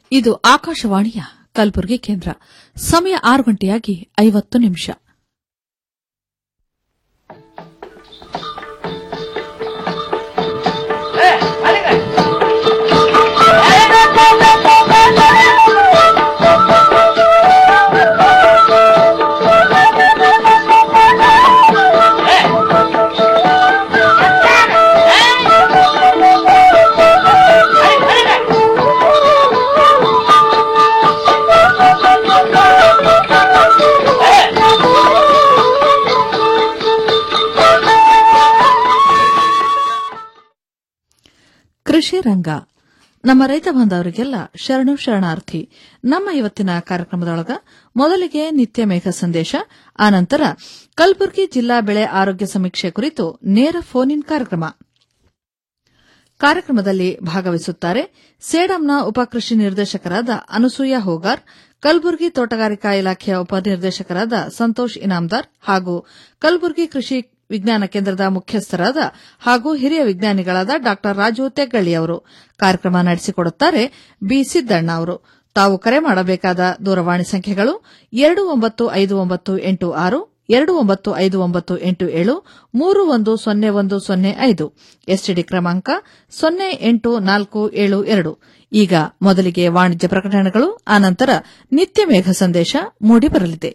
ಇದು ಆಕಾಶವಾಣಿಯ ಕಲಬುರಗಿ ಕೇಂದ್ರ ಸಮಯ ಆರು ಗಂಟೆಯಾಗಿ ಐವತ್ತು ನಿಮಿಷ ಕೃಷಿ ರಂಗ ನಮ್ಮ ರೈತ ಬಾಂಧವರಿಗೆಲ್ಲ ಶರಣು ಶರಣಾರ್ಥಿ ನಮ್ಮ ಇವತ್ತಿನ ಕಾರ್ಯಕ್ರಮದೊಳಗ ಮೊದಲಿಗೆ ನಿತ್ಯ ಮೇಘ ಸಂದೇಶ ಆನಂತರ ಕಲಬುರಗಿ ಜಿಲ್ಲಾ ಬೆಳೆ ಆರೋಗ್ಯ ಸಮೀಕ್ಷೆ ಕುರಿತು ನೇರ ಫೋನ್ ಇನ್ ಕಾರ್ಯಕ್ರಮ ಕಾರ್ಯಕ್ರಮದಲ್ಲಿ ಭಾಗವಹಿಸುತ್ತಾರೆ ಸೇಡಂನ ಉಪಕೃಷಿ ನಿರ್ದೇಶಕರಾದ ಅನಸೂಯ ಹೋಗಾರ್ ಕಲಬುರಗಿ ತೋಟಗಾರಿಕಾ ಇಲಾಖೆಯ ಉಪನಿರ್ದೇಶಕರಾದ ಸಂತೋಷ್ ಇನಾಮ್ದಾರ್ ಹಾಗೂ ಕಲಬುರಗಿ ಕೃಷಿ ವಿಜ್ಞಾನ ಕೇಂದ್ರದ ಮುಖ್ಯಸ್ಥರಾದ ಹಾಗೂ ಹಿರಿಯ ವಿಜ್ಞಾನಿಗಳಾದ ಡಾ ರಾಜು ತೆಗ್ಗಳ್ಳಿ ಅವರು ಕಾರ್ಯಕ್ರಮ ನಡೆಸಿಕೊಡುತ್ತಾರೆ ಬಿ ಸಿದ್ದಣ್ಣ ಅವರು ತಾವು ಕರೆ ಮಾಡಬೇಕಾದ ದೂರವಾಣಿ ಸಂಖ್ಯೆಗಳು ಎರಡು ಒಂಬತ್ತು ಐದು ಒಂಬತ್ತು ಎಂಟು ಆರು ಎರಡು ಒಂಬತ್ತು ಐದು ಒಂಬತ್ತು ಎಂಟು ಏಳು ಮೂರು ಒಂದು ಸೊನ್ನೆ ಒಂದು ಸೊನ್ನೆ ಐದು ಎಸ್ಟಿಡಿ ಕ್ರಮಾಂಕ ಸೊನ್ನೆ ಎಂಟು ನಾಲ್ಕು ಏಳು ಎರಡು ಈಗ ಮೊದಲಿಗೆ ವಾಣಿಜ್ಯ ಪ್ರಕಟಣೆಗಳು ಆನಂತರ ನಿತ್ಯ ಮೇಘ ಸಂದೇಶ ಮೂಡಿಬರಲಿದೆ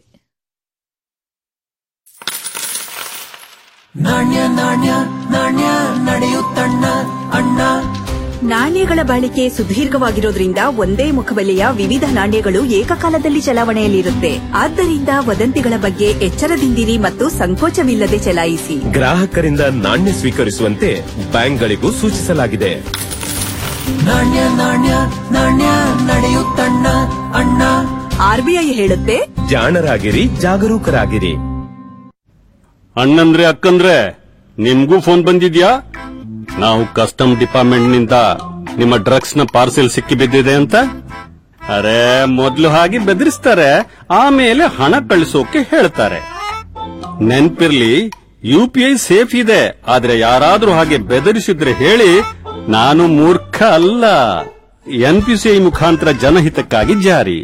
ನಾಣ್ಯ ನಾಣ್ಯ ನಾಣ್ಯ ನಡೆಯುತ್ತಣ್ಣ ಅಣ್ಣ ನಾಣ್ಯಗಳ ಬಾಳಿಕೆ ಸುದೀರ್ಘವಾಗಿರೋದ್ರಿಂದ ಒಂದೇ ಮುಖಬೆಲೆಯ ವಿವಿಧ ನಾಣ್ಯಗಳು ಏಕಕಾಲದಲ್ಲಿ ಚಲಾವಣೆಯಲ್ಲಿರುತ್ತೆ ಆದ್ದರಿಂದ ವದಂತಿಗಳ ಬಗ್ಗೆ ಎಚ್ಚರದಿಂದಿರಿ ಮತ್ತು ಸಂಕೋಚವಿಲ್ಲದೆ ಚಲಾಯಿಸಿ ಗ್ರಾಹಕರಿಂದ ನಾಣ್ಯ ಸ್ವೀಕರಿಸುವಂತೆ ಬ್ಯಾಂಕ್ಗಳಿಗೂ ಸೂಚಿಸಲಾಗಿದೆ ನಾಣ್ಯ ನಾಣ್ಯ ನಾಣ್ಯ ನಡೆಯುತ್ತಣ್ಣ ಅಣ್ಣ ಆರ್ಬಿಐ ಹೇಳುತ್ತೆ ಜಾಣರಾಗಿರಿ ಜಾಗರೂಕರಾಗಿರಿ ಅಣ್ಣಂದ್ರೆ ಅಕ್ಕಂದ್ರೆ ನಿಮ್ಗೂ ಫೋನ್ ಬಂದಿದ್ಯಾ ನಾವು ಕಸ್ಟಮ್ ಡಿಪಾರ್ಟ್ಮೆಂಟ್ ನಿಂದ ನಿಮ್ಮ ಡ್ರಗ್ಸ್ ನ ಪಾರ್ಸೆಲ್ ಸಿಕ್ಕಿ ಬಿದ್ದಿದೆ ಅಂತ ಅರೆ ಮೊದ್ಲು ಹಾಗೆ ಬೆದರಿಸ್ತಾರೆ ಆಮೇಲೆ ಹಣ ಕಳಿಸೋಕೆ ಹೇಳ್ತಾರೆ ನೆನ್ಪಿರ್ಲಿ ಯು ಪಿ ಐ ಸೇಫ್ ಇದೆ ಆದ್ರೆ ಯಾರಾದ್ರೂ ಹಾಗೆ ಬೆದರಿಸಿದ್ರೆ ಹೇಳಿ ನಾನು ಮೂರ್ಖ ಅಲ್ಲ ಎನ್ ಪಿ ಸಿ ಐ ಮುಖಾಂತರ ಜನಹಿತಕ್ಕಾಗಿ ಜಾರಿ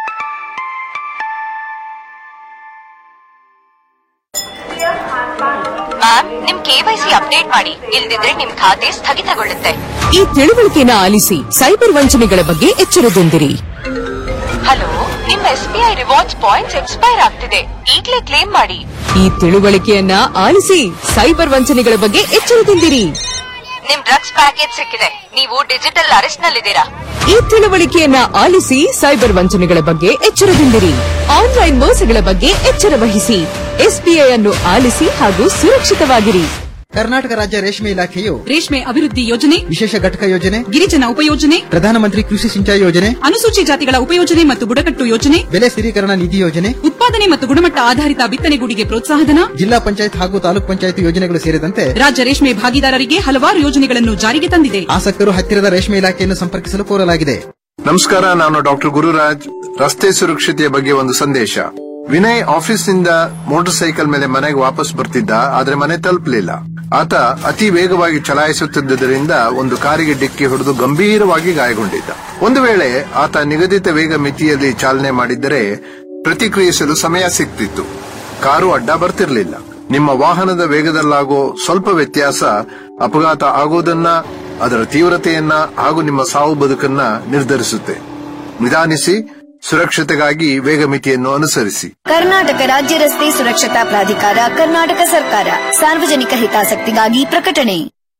ಮ್ಯಾಮ್ ನಿಮ್ ಕೆವೈಸಿ ಅಪ್ಡೇಟ್ ಮಾಡಿ ಇಲ್ದಿದ್ರೆ ನಿಮ್ ಖಾತೆ ಸ್ಥಗಿತಗೊಳ್ಳುತ್ತೆ ಈ ತಿಳುವಳಿಕೆನ ಆಲಿಸಿ ಸೈಬರ್ ವಂಚನೆಗಳ ಬಗ್ಗೆ ಎಚ್ಚರದಿಂದಿರಿ ಹಲೋ ನಿಮ್ S B I rewards points expire ಆಗ್ತಿದೆ ಈಗ್ಲೇ ಕ್ಲೇಮ್ ಮಾಡಿ ಈ ತಿಳುವಳಿಕೆಯನ್ನ ಆಲಿಸಿ ಸೈಬರ್ ವಂಚನೆಗಳ ಬಗ್ಗೆ ಎಚ್ಚರದಿಂದಿರಿ ನಿಮ್ ಡ್ರಗ್ಸ್ ಪ್ಯಾಕೇಜ್ ಸಿಕ್ಕಿದೆ ನೀವು ಡಿಜಿಟಲ್ ಅರೆಸ್ಟ್ ನಲ್ಲಿದ್ದೀರಾ ಈ ತಿಳುವಳಿಕೆಯನ್ನ ಆಲಿಸಿ ಸೈಬರ್ ವಂಚನೆಗಳ ಬಗ್ಗೆ ಎಚ್ಚರದಿಂದಿರಿ ಆನ್ಲೈನ್ ಮೋಸಗಳ ಬಗ್ಗೆ ಎಚ್ಚರ ವಹಿಸಿ ಎಸ್ಬಿಐ ಅನ್ನು ಆಲಿಸಿ ಹಾಗೂ ಸುರಕ್ಷಿತವಾಗಿರಿ ಕರ್ನಾಟಕ ರಾಜ್ಯ ರೇಷ್ಮೆ ಇಲಾಖೆಯು ರೇಷ್ಮೆ ಅಭಿವೃದ್ಧಿ ಯೋಜನೆ ವಿಶೇಷ ಘಟಕ ಯೋಜನೆ ಗಿರಿಜನ ಉಪಯೋಜನೆ ಪ್ರಧಾನಮಂತ್ರಿ ಕೃಷಿ ಸಿಂಚಾಯಿ ಯೋಜನೆ ಅನುಸೂಚಿ ಜಾತಿಗಳ ಉಪಯೋಜನೆ ಮತ್ತು ಬುಡಕಟ್ಟು ಯೋಜನೆ ಬೆಲೆ ಸ್ಥಿರೀಕರಣ ನಿಧಿ ಯೋಜನೆ ಉತ್ಪಾದನೆ ಮತ್ತು ಗುಣಮಟ್ಟ ಆಧಾರಿತ ಬಿತ್ತನೆಗೂಡಿಗೆ ಪ್ರೋತ್ಸಾಹಧನ ಜಿಲ್ಲಾ ಪಂಚಾಯತ್ ಹಾಗೂ ತಾಲೂಕ್ ಪಂಚಾಯತ್ ಯೋಜನೆಗಳು ಸೇರಿದಂತೆ ರಾಜ್ಯ ರೇಷ್ಮೆ ಭಾಗಿದಾರರಿಗೆ ಹಲವಾರು ಯೋಜನೆಗಳನ್ನು ಜಾರಿಗೆ ತಂದಿದೆ ಆಸಕ್ತರು ಹತ್ತಿರದ ರೇಷ್ಮೆ ಇಲಾಖೆಯನ್ನು ಸಂಪರ್ಕಿಸಲು ಕೋರಲಾಗಿದೆ ನಮಸ್ಕಾರ ನಾನು ಡಾಕ್ಟರ್ ಗುರುರಾಜ್ ರಸ್ತೆ ಸುರಕ್ಷತೆಯ ಬಗ್ಗೆ ಒಂದು ಸಂದೇಶ ವಿನಯ್ ಆಫೀಸ್ನಿಂದ ಮೋಟಾರ್ ಸೈಕಲ್ ಮೇಲೆ ಮನೆಗೆ ವಾಪಸ್ ಬರ್ತಿದ್ದ ಆದ್ರೆ ಮನೆ ತಲುಪಲಿಲ್ಲ ಆತ ಅತಿ ವೇಗವಾಗಿ ಚಲಾಯಿಸುತ್ತಿದ್ದರಿಂದ ಒಂದು ಕಾರಿಗೆ ಡಿಕ್ಕಿ ಹೊಡೆದು ಗಂಭೀರವಾಗಿ ಗಾಯಗೊಂಡಿದ್ದ ಒಂದು ವೇಳೆ ಆತ ನಿಗದಿತ ವೇಗ ಮಿತಿಯಲ್ಲಿ ಚಾಲನೆ ಮಾಡಿದ್ದರೆ ಪ್ರತಿಕ್ರಿಯಿಸಲು ಸಮಯ ಸಿಗ್ತಿತ್ತು ಕಾರು ಅಡ್ಡ ಬರ್ತಿರ್ಲಿಲ್ಲ ನಿಮ್ಮ ವಾಹನದ ವೇಗದಲ್ಲಾಗೋ ಸ್ವಲ್ಪ ವ್ಯತ್ಯಾಸ ಅಪಘಾತ ಆಗೋದನ್ನ ಅದರ ತೀವ್ರತೆಯನ್ನ ಹಾಗೂ ನಿಮ್ಮ ಸಾವು ಬದುಕನ್ನ ನಿರ್ಧರಿಸುತ್ತೆ ನಿಧಾನಿಸಿ ಸುರಕ್ಷತೆಗಾಗಿ ವೇಗ ಮಿತಿಯನ್ನು ಅನುಸರಿಸಿ ಕರ್ನಾಟಕ ರಾಜ್ಯ ರಸ್ತೆ ಸುರಕ್ಷತಾ ಪ್ರಾಧಿಕಾರ ಕರ್ನಾಟಕ ಸರ್ಕಾರ ಸಾರ್ವಜನಿಕ ಹಿತಾಸಕ್ತಿಗಾಗಿ ಪ್ರಕಟಣೆ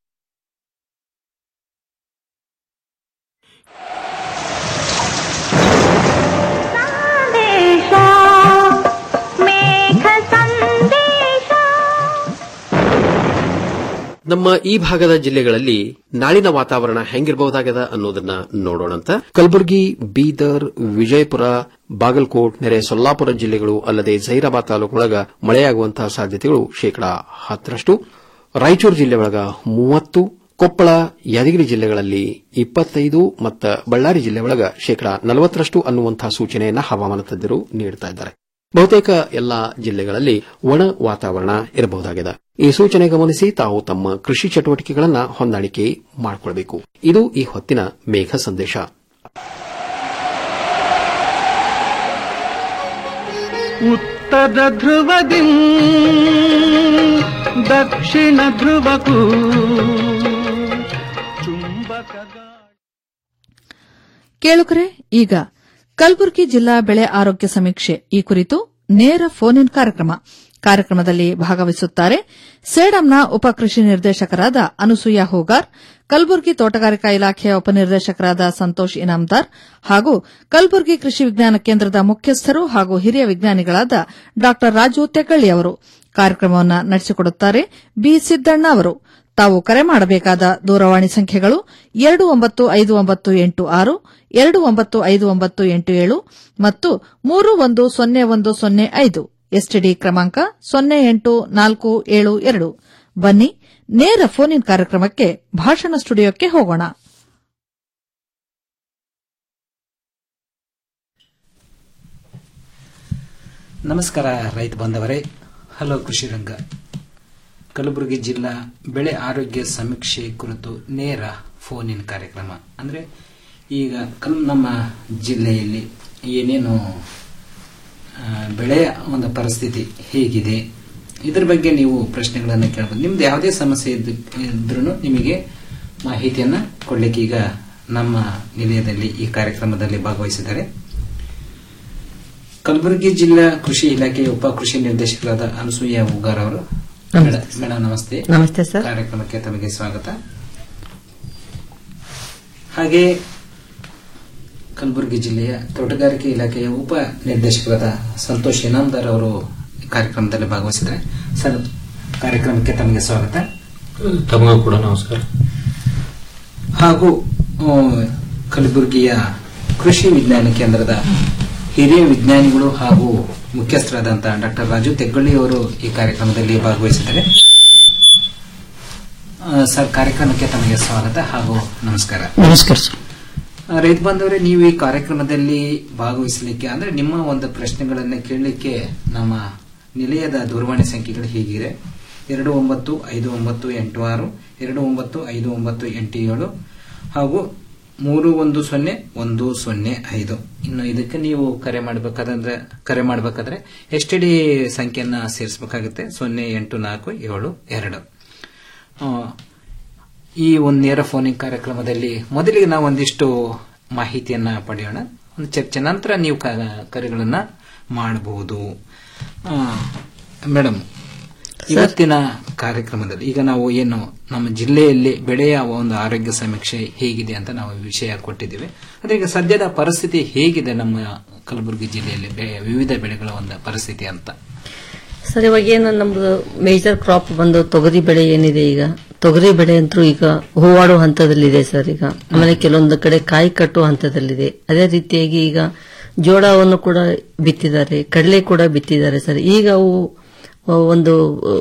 ನಮ್ಮ ಈ ಭಾಗದ ಜಿಲ್ಲೆಗಳಲ್ಲಿ ನಾಳಿನ ವಾತಾವರಣ ಹೆಂಗಿರಬಹುದಾಗದ ಅನ್ನೋದನ್ನ ನೋಡೋಣಂತ ಕಲಬುರಗಿ ಬೀದರ್ ವಿಜಯಪುರ ಬಾಗಲಕೋಟ್ ನೆರೆ ಸೊಲ್ಲಾಪುರ ಜಿಲ್ಲೆಗಳು ಅಲ್ಲದೆ ಜೈರಾಬಾದ್ ತಾಲೂಕೊಳಗ ಮಳೆಯಾಗುವಂತಹ ಸಾಧ್ಯತೆಗಳು ಶೇಕಡಾ ಹತ್ತರಷ್ಟು ರಾಯಚೂರು ಜಿಲ್ಲೆ ಒಳಗ ಮೂವತ್ತು ಕೊಪ್ಪಳ ಯಾದಗಿರಿ ಜಿಲ್ಲೆಗಳಲ್ಲಿ ಇಪ್ಪತ್ತೈದು ಮತ್ತು ಬಳ್ಳಾರಿ ಜಿಲ್ಲೆ ಒಳಗ ಶೇಕಡಾ ನಲವತ್ತರಷ್ಟು ಅನ್ನುವಂತಹ ಸೂಚನೆಯನ್ನ ಹವಾಮಾನ ತಜ್ಞರು ನೀಡುತ್ತಾ ಇದ್ದಾರೆ ಬಹುತೇಕ ಎಲ್ಲಾ ಜಿಲ್ಲೆಗಳಲ್ಲಿ ಒಣ ವಾತಾವರಣ ಇರಬಹುದಾಗಿದೆ ಈ ಸೂಚನೆ ಗಮನಿಸಿ ತಾವು ತಮ್ಮ ಕೃಷಿ ಚಟುವಟಿಕೆಗಳನ್ನು ಹೊಂದಾಣಿಕೆ ಮಾಡಿಕೊಳ್ಳಬೇಕು ಇದು ಈ ಹೊತ್ತಿನ ಮೇಘ ಸಂದೇಶ ಉತ್ತರ ಧ್ರುವದಿ ದಕ್ಷಿಣ ಧ್ರುವಕ್ಕೂ ಚುಂಬಕ ಕೇಳುಕರೆ ಈಗ ಕಲಬುರಗಿ ಜಿಲ್ಲಾ ಬೆಳೆ ಆರೋಗ್ಯ ಸಮೀಕ್ಷೆ ಈ ಕುರಿತು ನೇರ ಫೋನ್ ಇನ್ ಕಾರ್ಯಕ್ರಮ ಕಾರ್ಯಕ್ರಮದಲ್ಲಿ ಭಾಗವಹಿಸುತ್ತಾರೆ ಸೇಡಂನ ಉಪಕೃಷಿ ನಿರ್ದೇಶಕರಾದ ಅನುಸೂಯ ಹೋಗಾರ್ ಕಲಬುರಗಿ ತೋಟಗಾರಿಕಾ ಇಲಾಖೆಯ ಉಪನಿರ್ದೇಶಕರಾದ ಸಂತೋಷ್ ಇನಾಮ್ದಾರ್ ಹಾಗೂ ಕಲಬುರಗಿ ಕೃಷಿ ವಿಜ್ಞಾನ ಕೇಂದ್ರದ ಮುಖ್ಯಸ್ಥರು ಹಾಗೂ ಹಿರಿಯ ವಿಜ್ಞಾನಿಗಳಾದ ಡಾ ರಾಜು ತೆಕ್ಕಳ್ಳಿ ಅವರು ಕಾರ್ಯಕ್ರಮವನ್ನು ನಡೆಸಿಕೊಡುತ್ತಾರೆ ಬಿ ಸಿದ್ದಣ್ಣ ಅವರು ತಾವು ಕರೆ ಮಾಡಬೇಕಾದ ದೂರವಾಣಿ ಸಂಖ್ಯೆಗಳು ಎರಡು ಒಂಬತ್ತು ಐದು ಒಂಬತ್ತು ಎಂಟು ಆರು ಎರಡು ಒಂಬತ್ತು ಐದು ಒಂಬತ್ತು ಎಂಟು ಏಳು ಮತ್ತು ಮೂರು ಒಂದು ಸೊನ್ನೆ ಒಂದು ಸೊನ್ನೆ ಐದು ಎಸ್ಟಿಡಿ ಕ್ರಮಾಂಕ ಸೊನ್ನೆ ಎಂಟು ನಾಲ್ಕು ಏಳು ಎರಡು ಬನ್ನಿ ನೇರ ಫೋನ್ ಇನ್ ಕಾರ್ಯಕ್ರಮಕ್ಕೆ ಭಾಷಣ ಸ್ಟುಡಿಯೋಕ್ಕೆ ಹೋಗೋಣ ನಮಸ್ಕಾರ ರೈತ ಬಾಂಧವರೇ ಹಲೋ ಕೃಷಿ ರಂಗ ಕಲಬುರಗಿ ಜಿಲ್ಲಾ ಬೆಳೆ ಆರೋಗ್ಯ ಸಮೀಕ್ಷೆ ಕುರಿತು ನೇರ ಫೋನ್ ಇನ್ ಕಾರ್ಯಕ್ರಮ ಅಂದರೆ ಈಗ ಕಲ್ ನಮ್ಮ ಜಿಲ್ಲೆಯಲ್ಲಿ ಏನೇನು ಆ, ಬೆಳೆಯ ಒಂದು ಪರಿಸ್ಥಿತಿ ಹೇಗಿದೆ ಇದ್ರ ಬಗ್ಗೆ ನೀವು ಪ್ರಶ್ನೆಗಳನ್ನು ಕೇಳಬಹುದು ನಿಮ್ದು ಯಾವುದೇ ಸಮಸ್ಯೆ ಇದ್ದು ಇದ್ರೂ ನಿಮಗೆ ಮಾಹಿತಿಯನ್ನ ಕೊಡ್ಲಿಕ್ಕೆ ಈಗ ನಮ್ಮ ನಿಲಯದಲ್ಲಿ ಈ ಕಾರ್ಯಕ್ರಮದಲ್ಲಿ ಭಾಗವಹಿಸಿದ್ದಾರೆ ಕಲಬುರಗಿ ಜಿಲ್ಲಾ ಕೃಷಿ ಇಲಾಖೆಯ ಉಪ ಕೃಷಿ ನಿರ್ದೇಶಕರಾದ ಅನಸೂಯ ಉಗಾರ್ ಅವರು ಮೇಡ- ಮೇಡಮ್ ನಮಸ್ತೆ ನಮಸ್ತೆ ಸರ್. ಕಾರ್ಯಕ್ರಮಕ್ಕೆ ತಮಗೆ ಸ್ವಾಗತ ಹಾಗೆ ಕಲಬುರಗಿ ಜಿಲ್ಲೆಯ ತೋಟಗಾರಿಕೆ ಇಲಾಖೆಯ ಉಪ ನಿರ್ದೇಶಕರಾದ ಸಂತೋಷ್ ಇನಾಮ್ದಾರ್ ಅವರು ಈ ಕಾರ್ಯಕ್ರಮದಲ್ಲಿ ಭಾಗವಹಿಸಿದ್ದಾರೆ ಸರ್ ಕಾರ್ಯಕ್ರಮಕ್ಕೆ ತಮಗೆ ಸ್ವಾಗತ ತಮಗೂ ಕೂಡ ನಮಸ್ಕಾರ ಹಾಗೂ ಆ, ಕಲಬುರಗಿಯ ಕೃಷಿ ವಿಜ್ಞಾನ ಕೇಂದ್ರದ ಹಿರಿಯ ವಿಜ್ಞಾನಿಗಳು ಹಾಗೂ ಮುಖ್ಯಸ್ಥರಾದಂತಹ ಡಾಕ್ಟರ್ ರಾಜು ತೆಗ್ಗೊಳ್ಳಿ ಅವರು ಈ ಕಾರ್ಯಕ್ರಮದಲ್ಲಿ ಭಾಗವಹಿಸಿದ್ದಾರೆ ಆ, ಸರ್ ಕಾರ್ಯಕ್ರಮಕ್ಕೆ ತಮಗೆ ಸ್ವಾಗತ ಹಾಗೂ ನಮಸ್ಕಾರ ನಮಸ್ಕಾರ ಸರ್ ಆ, ರೈತ ಬಾಂಧವರೇ ನೀವು ಈ ಕಾರ್ಯಕ್ರಮದಲ್ಲಿ ಭಾಗವಹಿಸಲಿಕ್ಕೆ ಅಂದ್ರೆ ನಿಮ್ಮ ಒಂದು ಪ್ರಶ್ನೆಗಳನ್ನ ಕೇಳಲಿಕ್ಕೆ ನಮ್ಮ ನಿಲಯದ ದೂರವಾಣಿ ಸಂಖ್ಯೆಗಳು ಹೀಗಿದೆ ಎರಡು ಒಂಬತ್ತು ಐದು ಒಂಬತ್ತು ಎಂಟು ಆರು ಎರಡು ಒಂಬತ್ತು ಐದು ಒಂಬತ್ತು ಎಂಟು ಏಳು ಹಾಗೂ ಮೂರು ಒಂದು ಸೊನ್ನೆ ಒಂದು ಸೊನ್ನೆ ಐದು ಇನ್ನು ಇದಕ್ಕೆ ನೀವು ಕರೆ ಮಾಡಬೇಕಾದ್ರೆ ಕರೆ ಮಾಡಬೇಕಾದ್ರೆ ಎಸ್ ಟಿ ಡಿ ಸಂಖ್ಯೆಯನ್ನ ಸೇರಿಸಬೇಕಾಗುತ್ತೆ ಸೊನ್ನೆ ಎಂಟು ನಾಲ್ಕು ಏಳು ಎರಡು ಆ, ಈ ಒಂದು ನೇರ ಫೋನಿಂಗ್ ಕಾರ್ಯಕ್ರಮದಲ್ಲಿ ಮೊದಲಿಗೆ ನಾವು ಒಂದಿಷ್ಟು ಮಾಹಿತಿಯನ್ನ ಪಡೆಯೋಣ ಒಂದು ಚರ್ಚೆ ನಂತರ ನೀವು ಕ- ಕರೆಗಳನ್ನ ಮಾಡಬಹುದು ಮೇಡಮ್ ಇವತ್ತಿನ ಕಾರ್ಯಕ್ರಮದಲ್ಲಿ ಈಗ ನಾವು ಏನು ನಮ್ಮ ಜಿಲ್ಲೆಯಲ್ಲಿ ಬೆಳೆಯ ಒಂದು ಆರೋಗ್ಯ ಸಮೀಕ್ಷೆ ಹೇಗಿದೆ ಅಂತ ನಾವು ವಿಷಯ ಕೊಟ್ಟಿದ್ದೀವಿ ಆದ್ರೆ ಈಗ ಸದ್ಯದ ಪರಿಸ್ಥಿತಿ ಹೇಗಿದೆ ನಮ್ಮ ಕಲಬುರಗಿ ಜಿಲ್ಲೆಯಲ್ಲಿ ಬೆ- ವಿವಿಧ ಬೆಳೆಗಳ ಒಂದು ಪರಿಸ್ಥಿತಿ ಅಂತ ಸರ್ ಇವಾಗ ಏನು ನಮ್ದು ಮೇಜರ್ ಕ್ರಾಪ್ ಬಂದು ತೊಗರಿ ಬೆಳೆ ಏನಿದೆ ಈಗ ತೊಗರಿ ಬೆಳೆ ಅಂತೂ ಈಗ ಹೂವಾಡೋ ಹಂತದಲ್ಲಿದೆ ಸರ್ ಈಗ ಆಮೇಲೆ ಕೆಲವೊಂದು ಕಡೆ ಕಾಯಿ ಕಟ್ಟುವ ಹಂತದಲ್ಲಿದೆ ಅದೇ ರೀತಿಯಾಗಿ ಈಗ ಜೋಳವನ್ನು ಕೂಡ ಬಿತ್ತಿದ್ದಾರೆ ಕಡಲೆ ಕೂಡ ಬಿತ್ತಿದ್ದಾರೆ ಸರ್ ಈಗ ಅವು ಒಂದು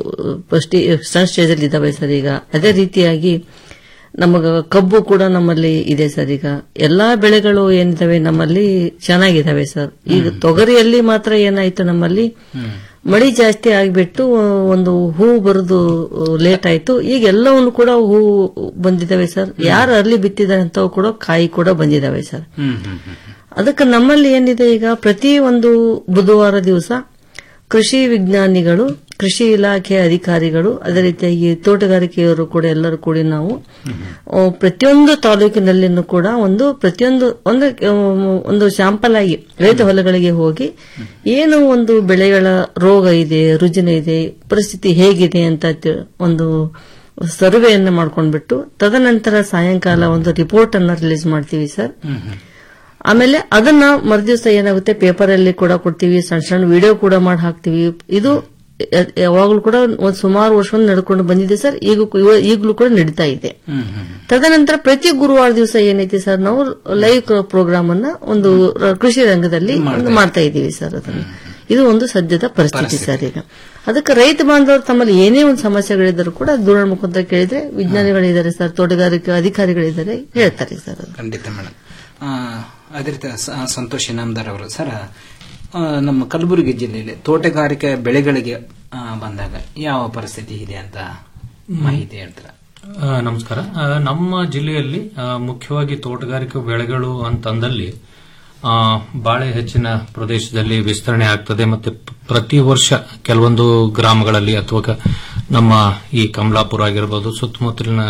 ಸಣ್ಣ ಸ್ಟೇಜ್ ಅಲ್ಲಿ ಇದಾವೆ ಸರ್ ಈಗ ಅದೇ ರೀತಿಯಾಗಿ ನಮಗ ಕಬ್ಬು ಕೂಡ ನಮ್ಮಲ್ಲಿ ಇದೆ ಸರ್ ಈಗ ಎಲ್ಲಾ ಬೆಳೆಗಳು ಏನಿದಾವೆ ನಮ್ಮಲ್ಲಿ ಚೆನ್ನಾಗಿದಾವೆ ಸರ್ ಈಗ ತೊಗರಿಯಲ್ಲಿ ಮಾತ್ರ ಏನಾಯ್ತು ನಮ್ಮಲ್ಲಿ ಮಳಿ ಜಾಸ್ತಿ ಆಗಿಬಿಟ್ಟು ಒಂದು ಹೂ ಬರೋದು ಲೇಟ್ ಆಯ್ತು ಈಗ ಎಲ್ಲವನ್ನು ಕೂಡ ಹೂ ಬಂದಿದ್ದಾವೆ ಸರ್ ಯಾರು ಅರ್ಲಿ ಬಿತ್ತಿದ್ದಾರೆ ಅಂತವು ಕೂಡ ಕಾಯಿ ಕೂಡ ಬಂದಿದ್ದಾವೆ ಸರ್ ಅದಕ್ಕೆ ನಮ್ಮಲ್ಲಿ ಏನಿದೆ ಈಗ ಪ್ರತಿ ಒಂದು ಬುಧವಾರ ದಿವಸ ಕೃಷಿ ವಿಜ್ಞಾನಿಗಳು ಕೃಷಿ ಇಲಾಖೆ ಅಧಿಕಾರಿಗಳು ಅದೇ ರೀತಿಯಾಗಿ ತೋಟಗಾರಿಕೆಯವರು ಕೂಡ ಎಲ್ಲರೂ ಕೂಡಿ ನಾವು ಆ, ಪ್ರತಿಯೊಂದು ತಾಲೂಕಿನಲ್ಲಿನೂ ಕೂಡ ಒಂದು ಪ್ರತಿಯೊಂದು ಒಂದು ಆ, ಒಂದು ಶಾಂಪಲ್ ಆಗಿ ರೈತ ಹೊಲಗಳಿಗೆ ಹೋಗಿ ಏನು ಒಂದು ಬೆಳೆಗಳ ರೋಗ ಇದೆ ರುಜಿನ ಇದೆ ಪರಿಸ್ಥಿತಿ ಹೇಗಿದೆ ಅಂತ ತಿ- ಒಂದು ಸರ್ವೆಯನ್ನ ಮಾಡ್ಕೊಂಡ್ಬಿಟ್ಟು ತದನಂತರ ಸಾಯಂಕಾಲ ಒಂದು ರಿಪೋರ್ಟ್ ಅನ್ನ ರಿಲೀಸ್ ಮಾಡ್ತೀವಿ ಸರ್ ಆಮೇಲೆ ಅದನ್ನ ಮರುದಿವಸ ಏನಾಗುತ್ತೆ ಪೇಪರ್ ಅಲ್ಲಿ ಕೂಡ ಕೊಡ್ತೀವಿ ಸಣ್ಣ ಸಣ್ಣ ವಿಡಿಯೋ ಕೂಡ ಮಾಡಿ ಹಾಕ್ತಿವಿ ಇದು ಯ- ಯಾವಾಗ್ಲೂ ಕೂಡ ಒಂದ್ ಸುಮಾರು ವರ್ಷ ನಡ್ಕೊಂಡು ಬಂದಿದೆ ಸರ್ ಈಗ ಈಗಲೂ ಕೂಡ ನಡೀತಾ ಇದೆ ತದನಂತರ ಪ್ರತಿ ಗುರುವಾರ ದಿವಸ ಏನೈತಿ ಸರ್ ನಾವು ಲೈವ್ ಪ್ರೋಗ್ರಾಮ್ ಅನ್ನ ಒಂದು ರ- ಕೃಷಿ ರಂಗದಲ್ಲಿ ಒಂದು ಮಾಡ್ತಾ ಇದ್ದೀವಿ ಸರ್ ಅದನ್ನ ಇದು ಒಂದು ಸದ್ಯದ ಪರಿಸ್ಥಿತಿ ಸರ್ ಈಗ ಅದಕ್ಕೆ ರೈತ ಬಾಂಧವರು ತಮ್ಮಲ್ಲಿ ಏನೇ ಒಂದು ಸಮಸ್ಯೆಗಳಿದ್ದರೂ ಕೂಡ ದೂರ ಮುಖಾಂತರ ಕೇಳಿದ್ರೆ ವಿಜ್ಞಾನಿಗಳಿದ್ದಾರೆ ಸರ್ ತೋಟಗಾರಿಕೆ ಅಧಿಕಾರಿಗಳಿದ್ದಾರೆ ಹೇಳ್ತಾರೆ ಸರ್ ಅದು. ಖಂಡಿತ ಮೇಡಮ್ ಅದೇ ರೀತಿ ಸ- ಸಂತೋಷ್ ಇನಾಮ್ದಾರ್ ಅವರು ಸರ್ ಆ, ನಮ್ಮ ಕಲಬುರಗಿ ಜಿಲ್ಲೆಯಲ್ಲಿ ತೋಟಗಾರಿಕೆ ಬೆಳೆಗಳಿಗೆ ಆ, ಬಂದಾಗ ಯಾವ ಪರಿಸ್ಥಿತಿ ಇದೆ ಅಂತ ಮಾಹಿತಿ ಹೇಳ್ತೀರಾ ಆ, ನಮಸ್ಕಾರ ಆ, ನಮ್ಮ ಜಿಲ್ಲೆಯಲ್ಲಿ ಆ, ಮುಖ್ಯವಾಗಿ ತೋಟಗಾರಿಕೆ ಬೆಳೆಗಳು ಅಂತಂದಲ್ಲಿ ಆ, ಬಾಳೆ ಹೆಚ್ಚಿನ ಪ್ರದೇಶದಲ್ಲಿ ವಿಸ್ತರಣೆ ಆಗ್ತದೆ ಮತ್ತೆ ಪ್- ಪ್ರತಿ ವರ್ಷ ಕೆಲವೊಂದು ಗ್ರಾಮಗಳಲ್ಲಿ ಅಥವಾ ಕ- ನಮ್ಮ ಈ ಕಮಲಾಪುರ ಆಗಿರ್ಬೋದು ಸುತ್ತಮುತ್ತಲಿನ